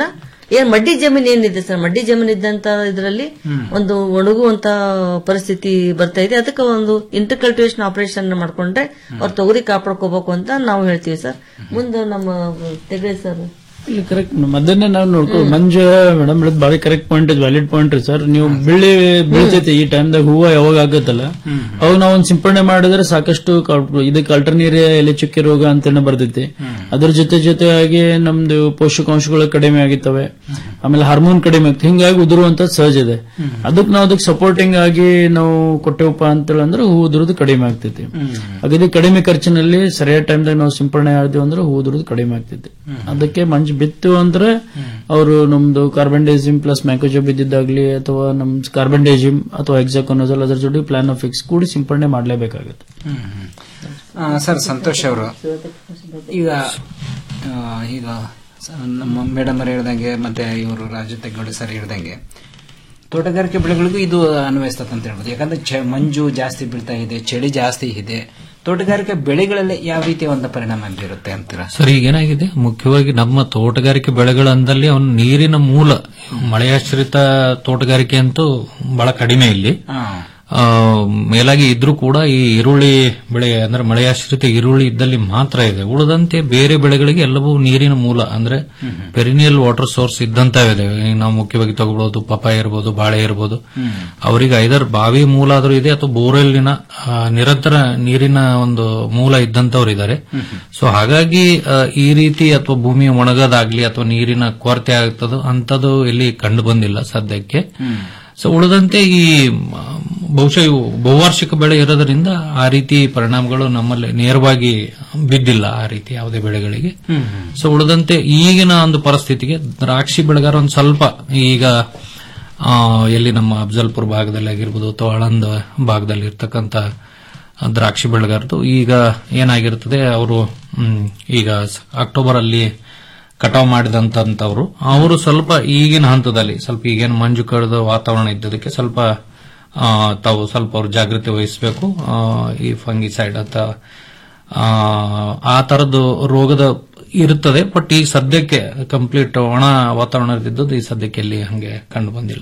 ಏನ್ ಮಡ್ಡಿ ಜಮೀನ್ ಏನಿದೆ ಸರ್ ಮಡ್ಡಿ ಜಮೀನ್ ಇದ್ದಂತ ಇದರಲ್ಲಿ ಒಂದು ಒಣಗುವಂತ ಪರಿಸ್ಥಿತಿ ಬರ್ತಾ ಇದೆ ಅದಕ್ಕೆ ಒಂದು ಇಂಟರ್ ಕಲ್ಟಿವೇಶನ್ ಆಪರೇಷನ್ ಮಾಡ್ಕೊಂಡ್ರೆ ಅವ್ರು ತೊಗರಿ ಕಾಪಾಡ್ಕೋಬೇಕು ಅಂತ ನಾವು ಹೇಳ್ತೀವಿ ಸರ್ ಮುಂದೆ ನಮ್ಮ ತೆಗಳಿ ಸರ್ ಇಲ್ಲಿ ಕರೆಕ್ಟ್ ಅದನ್ನೇ ನಾವು ನೋಡ್ಕೊ ಮಂಜು ಮೇಡಮ್ ಹೇಳಿದ್ ಬಾರಿ ಕರೆಕ್ಟ್ ಪಾಯಿಂಟ್ ವ್ಯಾಲಿಡ್ ಪಾಯಿಂಟ್ ರೀ ಸರ್ ನೀವು ಬೆಳ್ಳಿ ಬೆಳಿತೈತಿ ಈ ಟೈಮ್ದಾಗ ಹೂವ ಯಾವಾಗ ಆಗತ್ತಲ್ಲ ಅವಾಗ ನಾವು ಒಂದ್ ಸಿಂಪಡಣೆ ಮಾಡಿದ್ರೆ ಸಾಕಷ್ಟು ಕಾ- ಇದಕ್ಕೆ ಅಲ್ಟರ್ನೇರಿಯ ಎಲೆ ಚುಕ್ಕೆ ರೋಗ ಅಂತಾನೆ ಬರ್ತೈತಿ ಅದ್ರ ಜೊತೆ ಜೊತೆಯಾಗಿ ನಮ್ದು ಪೋಷಕಾಂಶಗಳು ಕಡಿಮೆ ಆಗಿತ್ತವೆ ಆಮೇಲೆ ಹಾರ್ಮೋನ್ ಕಡಿಮೆ ಆಗ್ತದೆ ಹಿಂಗಾಗಿ ಉದುರುವಂತ ಸಹಜ ಇದೆ ಅದಕ್ಕೆ ನಾವು ಅದಕ್ಕೆ ಸಪೋರ್ಟಿಂಗ್ ಆಗಿ ನಾವು ಕೊಟ್ಟೆವಪ್ಪ ಅಂತೇಳಿ ಅಂದ್ರೆ ಹೂ ಉದುರೋದು ಕಡಿಮೆ ಆಗ್ತೈತಿ ಹಾಗಾದ್ರೆ ಕಡಿಮೆ ಖರ್ಚಿನಲ್ಲಿ ಸರಿಯಾದ ಟೈಮ್ದಾಗ ನಾವು ಸಿಂಪಡಣೆ ಆದ್ವಿ ಅಂದ್ರೆ ಹೂ ಉದುರೋದು ಕಡಿಮೆ ಆಗ್ತೈತಿ ಅದಕ್ಕೆ ಮಂಜು ಬಿತ್ತು ಅಂದ್ರೆ ಅವರು ನಮ್ದು ಕಾರ್ಬನ್ ಡೈಸಿಮ್ ಪ್ಲಸ್ ಮ್ಯಾಕೋಜೋ ಬಿದ್ದಿದ್ದಾಗ್ಲಿ ಅಥವಾ ನಮ್ ಕಾರ್ಬನ್ ಡೈಜಿಮ್ ಅಥವಾ ಎಕ್ಸಾಕೋನೋಸಲ್ ಅದ್ರ ಜೊತೆ ಪ್ಲಾನ್ ಆಫ್ ಫಿಕ್ಸ್ ಕೂಡಿ ಸಿಂಪಡಣೆ ಮಾಡಲೇಬೇಕಾಗುತ್ತೆ ಆ, ಸರ್ ಸಂತೋಷ್ ಅವರು ಈಗ ಆ, ಈಗ ಸ- ನಮ್ಮ ಮೇಡಮ್ ಅವರು ಹೇಳ್ದಂಗೆ ಮತ್ತೆ ಇವರು ರಾಜು ತೆಗ್ಗೋಡಿ ಸರ್ ಹೇಳ್ದಂಗೆ ತೋಟಗಾರಿಕೆ ಬೆಳೆಗಳಿಗೂ ಇದು ಅನ್ವಯಿಸ್ತದೆ ಅಂತ ಹೇಳ್ಬೋದು ಯಾಕಂದ್ರೆ ಚ- ಮಂಜು ಜಾಸ್ತಿ ಬೀಳ್ತಾ ಇದೆ ಚಳಿ ಜಾಸ್ತಿ ಇದೆ ತೋಟಗಾರಿಕೆ ಬೆಳೆಗಳಲ್ಲಿ ಯಾವ ರೀತಿಯ ಒಂದು ಪರಿಣಾಮ ಬೀರುತ್ತೆ ಅಂತೀರಾ ಸರ್ ಈಗ ಏನಾಗಿದೆ ಮುಖ್ಯವಾಗಿ ನಮ್ಮ ತೋಟಗಾರಿಕೆ ಬೆಳೆಗಳಂದಲ್ಲಿ ಅವನು ನೀರಿನ ಮೂಲ ಮಳೆಯಾಶ್ರಿತ ತೋಟಗಾರಿಕೆ ಅಂತೂ ಬಹಳ ಕಡಿಮೆ ಇಲ್ಲಿ ಆ, ಮೇಲಾಗಿ ಇದ್ರೂ ಕೂಡ ಈ ಈರುಳ್ಳಿ ಬೆಳೆ ಅಂದ್ರೆ ಮಳೆಯಾಶ್ರಿತ ಈರುಳ್ಳಿ ಇದ್ದಲ್ಲಿ ಮಾತ್ರ ಇದೆ ಉಳಿದಂತೆ ಬೇರೆ ಬೆಳೆಗಳಿಗೆ ಎಲ್ಲವೂ ನೀರಿನ ಮೂಲ ಅಂದ್ರೆ ಪೆರಿನಿಯಲ್ ವಾಟರ್ ಸೋರ್ಸ್ ಇದ್ದಂತಾವಿದೆ ಈಗ ನಾವು ಮುಖ್ಯವಾಗಿ ತಗೊಳ್ಬಹುದು ಪಪಾಯ ಇರ್ಬೋದು ಬಾಳೆ ಇರ್ಬೋದು ಅವರಿಗೆ ಐದರ್ ಬಾವಿ ಮೂಲ ಆದ್ರೂ ಇದೆ ಅಥವಾ ಬೋರ್ವೆಲ್ನ ಆ, ನಿರಂತರ ನೀರಿನ ಒಂದು ಮೂಲ ಇದ್ದಂತವ್ರು ಇದ್ದಾರೆ ಸೊ ಹಾಗಾಗಿ ಆ, ಈ ರೀತಿ ಅಥವಾ ಭೂಮಿ ಒಣಗೋದಾಗ್ಲಿ ಅಥವಾ ನೀರಿನ ಕೊರತೆ ಆಗ್ತದೋ ಅಂತದ್ದು ಇಲ್ಲಿ ಕಂಡು ಬಂದಿಲ್ಲ ಸದ್ಯಕ್ಕೆ ಸೊ ಉಳಿದಂತೆ ಈ ಮ, ಬಹುಶಃ ಇವು ಬಹುವಾರ್ಷಿಕ ಬೆಳೆ ಇರೋದ್ರಿಂದ ಆ ರೀತಿ ಪರಿಣಾಮಗಳು ನಮ್ಮಲ್ಲಿ ನೇರವಾಗಿ ಬಿದ್ದಿಲ್ಲ ಆ ರೀತಿ ಯಾವುದೇ ಬೆಳೆಗಳಿಗೆ ಸೊ ಉಳಿದಂತೆ ಈಗಿನ ಒಂದು ಪರಿಸ್ಥಿತಿಗೆ ದ್ರಾಕ್ಷಿ ಬೆಳೆಗಾರ ಒಂದು ಸ್ವಲ್ಪ ಈಗ ಆ, ಎಲ್ಲಿ ನಮ್ಮ ಅಫ್ಜಲ್ಪುರ್ ಭಾಗದಲ್ಲಿ ಆಗಿರ್ಬೋದು ಅಥವಾ ಆಳಂದ ಭಾಗದಲ್ಲಿ ಇರ್ತಕ್ಕಂಥ ದ್ರಾಕ್ಷಿ ಬೆಳೆಗಾರದು ಈಗ ಏನಾಗಿರ್ತದೆ ಅವರು ಈಗ ಸ- ಅಕ್ಟೋಬರ್ ಅಲ್ಲಿ ಕಟಾವ್ ಮಾಡಿದಂತವ್ರು ಅವರು ಸ್ವಲ್ಪ ಈಗಿನ ಹಂತದಲ್ಲಿ ಸ್ವಲ್ಪ ಈಗೇನು ಮಂಜು ಕಳೆದ ವಾತಾವರಣ ಇದ್ದದಕ್ಕೆ ಸ್ವಲ್ಪ ಆ, ತಾವು ಸ್ವಲ್ಪ ಅವ್ರು ಜಾಗೃತಿ ವಹಿಸಬೇಕು ಈ ಫಂಗಿಸೈಡ್ ಅಂತ ಆ, ಆ ತರದ್ದು ರೋಗದ ಇರುತ್ತದೆ ಬಟ್ ಈ ಸದ್ಯಕ್ಕೆ ಕಂಪ್ಲೀಟ್ ಒಣ ವಾತಾವರಣ ಇದ್ದಿದ್ದು ಈ ಸದ್ಯಕ್ಕೆ ಇಲ್ಲಿ ಹಂಗೆ ಕಂಡು ಬಂದಿಲ್ಲ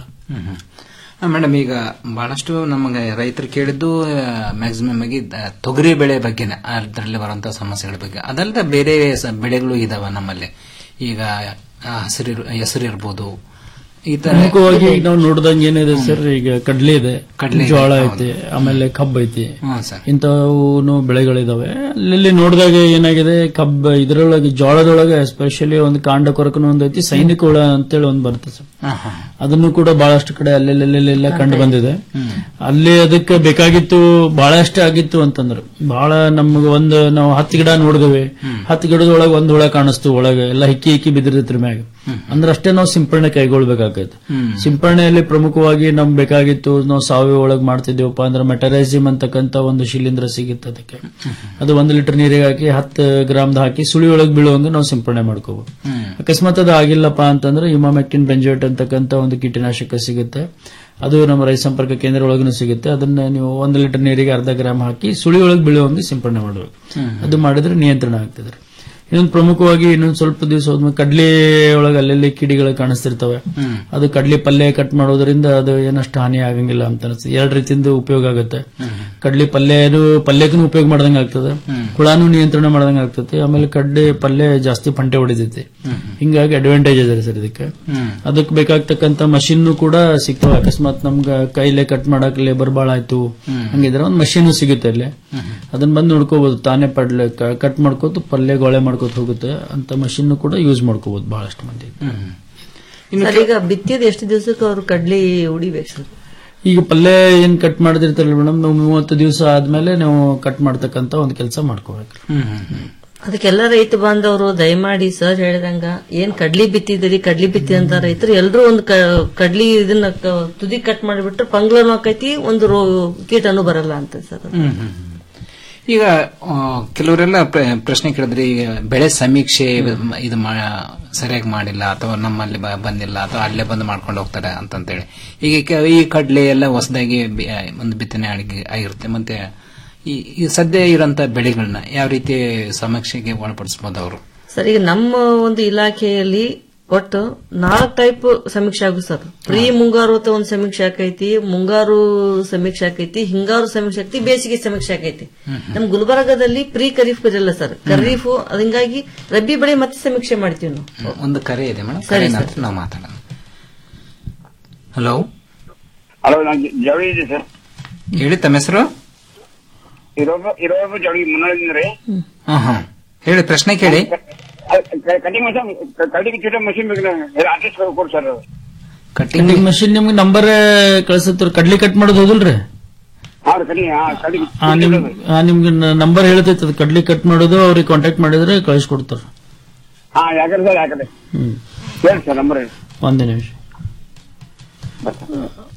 ಮೇಡಮ್ ಈಗ ಬಹಳಷ್ಟು ನಮಗೆ ರೈತರು ಕೇಳಿದ್ದು ಮ್ಯಾಕ್ಸಿಮಮ್ ಆಗಿ ದ- ತೊಗರಿ ಬೆಳೆ ಬಗ್ಗೆನೇ ಅದರಲ್ಲಿ ಬರುವಂತಹ ಸಮಸ್ಯೆಗಳ ಬಗ್ಗೆ ಅದಲ್ಲದೆ ಬೇರೆ ಸ- ಬೆಳೆಗಳು ಇದಾವ ನಮ್ಮಲ್ಲಿ ಈಗ ಆ, ಹಸಿರು ಹೆಸರು ಇರ್ಬೋದು ಈ ತರ ಪ್ರಮುಖವಾಗಿ ಈಗ ನಾವು ನೋಡಿದಂಗೆ ಏನಿದೆ ಸರ್ ಈಗ ಕಡ್ಲೆ ಇದೆ ಕಡ್ಲೆ ಇದೆ, ಜೋಳ ಹೌದು. ಐತಿ ಆಮೇಲೆ ಕಬ್ಬು ಐತಿ ಹ್ಮ್ ಸರ್ ಇಂಥವು ಬೆಳೆಗಳಿದಾವೆ ಅಲ್ಲಿ ನೋಡಿದಾಗ ಏನಾಗಿದೆ ಕಬ್ಬ ಇದರೊಳಗೆ ಜೋಳದೊಳಗೆ ಎಸ್ಪೆಷಲಿ ಒಂದು ಕಾಂಡ ಕೊರಕನು ಒಂದು ಐತಿ ಸೈನಿಕ ಹುಳ ಅಂತೇಳಿ ಒಂದು ಬರುತ್ತೆ ಸರ್ ಅದನ್ನು ಕೂಡ ಬಹಳಷ್ಟು ಕಡೆ ಅಲ್ಲೆಲ್ಲೆಲ್ಲೆಲ್ಲ ಕಂಡು ಬಂದಿದೆ ಅಲ್ಲಿ ಅದಕ್ಕೆ ಬೇಕಾಗಿತ್ತು ಬಹಳಷ್ಟೇ ಆಗಿತ್ತು ಅಂತಂದ್ರು ಬಹಳ ನಮ್ಗೆ ಒಂದು ನಾವು ಹತ್ತು ಗಿಡ ನೋಡಿದೇವೆ ಹತ್ತು ಗಿಡದೊಳಗೆ ಒಂದ್ ಹುಳ ಕಾಣಿಸ್ತು ಒಳಗೆ ಎಲ್ಲ ಹಿಕ್ಕಿ ಹಿಕ್ಕಿ ಬಿದ್ದಿರ್ತೈತ್ರಿ ಮ್ಯಾಗ ಅಂದ್ರೆ ಅಷ್ಟೇ ನಾವು ಸಿಂಪರಣೆ ಕೈಗೊಳ್ಬೇಕಾಗೈತೆ ಸಿಂಪರಣೆಯಲ್ಲಿ ಪ್ರಮುಖವಾಗಿ ನಮ್ಗೆ ಬೇಕಾಗಿತ್ತು ನಾವು ಸಾವಯವ ಒಳಗೆ ಮಾಡ್ತಿದ್ದೀವಪ್ಪ ಅಂದ್ರೆ ಮೆಟರೈಸಿಮ್ ಅಂತಕ್ಕಂತ ಒಂದು ಶಿಲೀಂಧ್ರ ಸಿಗುತ್ತೆ ಅದಕ್ಕೆ ಅದು ಒಂದು ಲೀಟರ್ ನೀರಿಗೆ ಹಾಕಿ ಹತ್ತು ಗ್ರಾಮ್ದ ಹಾಕಿ ಸುಳಿ ಒಳಗೆ ಬೀಳುವಂಗೆ ನಾವು ಸಿಂಪರಣೆ ಮಾಡ್ಕೋಬಹುದು ಅಕಸ್ಮಾತ್ ಅದು ಆಗಿಲ್ಲಪ್ಪ ಅಂತಂದ್ರೆ ಇಮಾಮೆಕ್ಟಿನ್ ಬೆಂಜೋಟ್ ಅಂತಕ್ಕಂತ ಒಂದು ಕೀಟನಾಶಕ ಸಿಗುತ್ತೆ ಅದು ನಮ್ಮ ರೈತ ಸಂಪರ್ಕ ಕೇಂದ್ರ ಒಳಗೂ ಸಿಗುತ್ತೆ ಅದನ್ನ ನೀವು ಒಂದು ಲೀಟರ್ ನೀರಿಗೆ ಅರ್ಧ ಗ್ರಾಮ್ ಹಾಕಿ ಸುಳಿ ಒಳಗೆ ಬೀಳುವಂಗೆ ಸಿಂಪರಣೆ ಮಾಡಬೇಕು ಅದು ಮಾಡಿದ್ರೆ ನಿಯಂತ್ರಣ ಆಗ್ತದೆ ಇನ್ನೊಂದು ಪ್ರಮುಖವಾಗಿ ಇನ್ನೊಂದು ಸ್ವಲ್ಪ ದಿವಸ ಹೋದ್ಮೇಲೆ ಕಡ್ಲಿ ಒಳಗೆ ಅಲ್ಲೆಲ್ಲಿ ಕಿಡಿಗಳು ಕಾಣಿಸ್ತಿರ್ತವೆ ಅದು ಕಡ್ಲಿ ಪಲ್ಯ ಕಟ್ ಮಾಡೋದ್ರಿಂದ ಅದು ಏನಷ್ಟು ಹಾನಿ ಆಗಂಗಿಲ್ಲ ಅಂತ ಅನಿಸ್ತದೆ ಎರಡು ರೀತಿಯಿಂದ ಉಪಯೋಗ ಆಗುತ್ತೆ ಕಡ್ಲಿ ಪಲ್ಯನು ಪಲ್ಯಕ್ಕೂ ಉಪಯೋಗ ಮಾಡ್ದಂಗೆ ಆಗ್ತದೆ ಹುಳಾನು ನಿಯಂತ್ರಣ ಮಾಡ್ದಂಗೆ ಆಗ್ತದೆ ಆಮೇಲೆ ಕಡ್ಲಿ ಪಲ್ಯ ಜಾಸ್ತಿ ಪಂಟೆ ಹೊಡಿತೈತಿ ಹಿಂಗಾಗಿ ಅಡ್ವಾಂಟೇಜ್ ಇದೆ ಸರ್ ಇದಕ್ಕೆ ಅದಕ್ಕೆ ಬೇಕಾಗ್ತಕ್ಕಂತ ಮಷಿನ್ ಕೂಡ ಸಿಗ್ತವೆ ಅಕಸ್ಮಾತ್ ನಮ್ಗ ಕೈಲೇ ಕಟ್ ಮಾಡಕ್ ಲೇಬರ್ ಬಾಳ ಆಯ್ತು ಹಂಗಿದ್ರೆ ಒಂದು ಮಷೀನ್ ಸಿಗುತ್ತೆ ಅಲ್ಲಿ ಅದನ್ನ ಬಂದು ನೋಡ್ಕೋಬಹುದು ತಾನೇ ಪಡ್ಲೆ ಕಟ್ ಮಾಡ್ಕೋತು ಪಲ್ಯ ಗೊಳೆ ಮಾಡ್ಕೋತ ಹೋಗುತ್ತೆ ಅಂತ ಮಷಿನ್ ಕೂಡ ಯೂಸ್ ಮಾಡ್ಕೋಬಹುದು ಬಹಳಷ್ಟು ಮಂದಿ ಸರ್ ಈಗ ಬಿತ್ತಿದ ಎಷ್ಟು ದಿವಸಕ್ಕೆ ಅವ್ರು ಕಡ್ಲಿ ಉಡಿಬೇಕು ಸರ್ ಈಗ ಪಲ್ಯ ಏನ್ ಕಟ್ ಮಾಡಿದಿರ್ತಾರಲ್ಲ ಮೇಡಮ್ ನಾವು ಮೂವತ್ತು ದಿವಸ ಆದ್ಮೇಲೆ ನಾವು ಕಟ್ ಮಾಡ್ತಕ್ಕಂತ ಒಂದು ಕೆಲಸ ಮಾಡ್ಕೋಬೇಕು ಅದಕ್ಕೆಲ್ಲ ರೈತ ಬಾಂಧವರು ದಯಮಾಡಿ ಸರ್ ಹೇಳಿದಂಗ ಏನ್ ಕಡ್ಲಿ ಬಿತ್ತಿದಿರಿ ಕಡ್ಲಿ ಬಿತ್ತಿ ಅಂತ ರೈತರು ಎಲ್ಲರೂ ಒಂದು ಕ- ಕಡ್ಲಿ ಇದನ್ನ ಕ- ತುದಿ ಕಟ್ ಮಾಡಿಬಿಟ್ರೆ ಪಂಗ್ಲನು ಆಕೈತಿ ಒಂದು ರೋ ಕೀಟನು ಬರಲ್ಲ ಅಂತ ಸರ್ ಅದು. ಈಗ ಆ, ಕೆಲವರೆಲ್ಲ ಪ್ರ- ಪ್ರಶ್ನೆ ಕೇಳಿದ್ರೆ ಈಗ ಬೆಳೆ ಸಮೀಕ್ಷೆ ಇದು ಮಾ- ಸರಿಯಾಗಿ ಮಾಡಿಲ್ಲ ಅಥವಾ ನಮ್ಮಲ್ಲಿ ಬ- ಬಂದಿಲ್ಲ ಅಥವಾ ಅಲ್ಲೇ ಬಂದು ಮಾಡ್ಕೊಂಡು ಹೋಗ್ತಾರೆ ಅಂತಂತೇಳಿ ಈಗ ಕೆ- ಈ ಕಡ್ಲೆ ಎಲ್ಲ ಹೊಸದಾಗಿ ಬಿ- ಒಂದು ಬಿತ್ತನೆ ಆಗಿ ಆಗಿರುತ್ತೆ ಮತ್ತೆ ಈ ಈ ಸದ್ಯ ಇರೋಂತ ಬೆಳೆಗಳನ್ನ ಯಾವ ರೀತಿ ಸಮೀಕ್ಷೆಗೆ ಒಳಪಡಿಸಬಹುದು ಅವರು ಸರ್ ಈಗ ನಮ್ಮ ಒಂದು ಇಲಾಖೆಯಲ್ಲಿ ಒಟ್ಟು ನಾಲ್ಕು ಟೈಪ್ ಸಮೀಕ್ಷೆ ಆಗು ಸರ್ ಪ್ರೀ ಮುಂಗಾರು ಅಂತ ಒಂದು ಸಮೀಕ್ಷೆ ಆಕೈತಿ ಮುಂಗಾರು ಸಮೀಕ್ಷೆ ಆಕೈತಿ ಹಿಂಗಾರು ಸಮೀಕ್ಷೆ ಆಕೈತಿ ಬೇಸಿಗೆ ಸಮೀಕ್ಷೆ ಆಕೈತಿ ನಮ್ ಗುಲ್ಬರ್ಗದಲ್ಲಿ ಪ್ರೀ ಖರೀಫ್ ಇರಲ್ಲ ಸರ್ ಖರೀಫ್ ಅದ್ ಹಿಂಗಾಗಿ ರಬ್ಬಿ ಬೆಳೆ ಮತ್ತೆ ಸಮೀಕ್ಷೆ ಮಾಡ್ತೀವಿ ನಾವು ಒಂದು ಕರೆ ಇದೆ ಮೇಡಮ್ ಸರಿ, ಕರೆ ಸರ್. ನಂತರ ನಾವು ಮಾತಾಡೋಣ ಹಲೋ ಹಲೋ ನಾನು ಜವಳಿ ಇದೆ ಸರ್ ಹೇಳಿ ತಮ್ಮ ಹೆಸರು ಇರೋಬ ಇರೋಬ ಜವಳಿ ಮುನ್ನೂರಿಂದ ರೀ ಹಾ ಹಾ ಹೇಳಿ ಪ್ರಶ್ನೆ ಕೇಳಿ ಕಟಿಂಗ್ ಮಷೀನ್ ಕಟಿಂಗ್ ಚೀಟ ಮಷೀನ್ ಬೇಕು ಆರ್ಟಿಸ್ಟ್ ಕೊಡಿ ಸರ್ ಕಟಿಂಗ್ ಮಷಿನ್ ನಿಮ್ಗೆ ನಂಬರ್ ಕಳ್ಸತ್ರ ಕಡ್ಲಿ ಕಟ್ ಮಾಡೋದು ಹೋದಲ್ರಿ ಅವ್ರ ಕಟಿಂಗ್ ಕಟಿಂಗ್ ಆ, ನಿಮ್ ಆ, ನಿಮ್ಗೆ ನಂಬರ್ ಹೇಳ್ತೈತೆ ಅದು ಕಡ್ಲಿ ಕಟ್ ಮಾಡೋದು ಅವ್ರಿಗೆ ಕಾಂಟ್ಯಾಕ್ಟ್ ಮಾಡಿದ್ರೆ ಕಳಿಸ್ಕೊಡ್ತಾರ ಹಾ ಯಾಕಂದ್ರೆ ಸರ್ ಯಾಕಂದ್ರೆ ಹ್ಮ್ ಹೇಳಿ ಸರ್ ನಂಬರ್ ಒಂದೇ ನಿಮಿಷ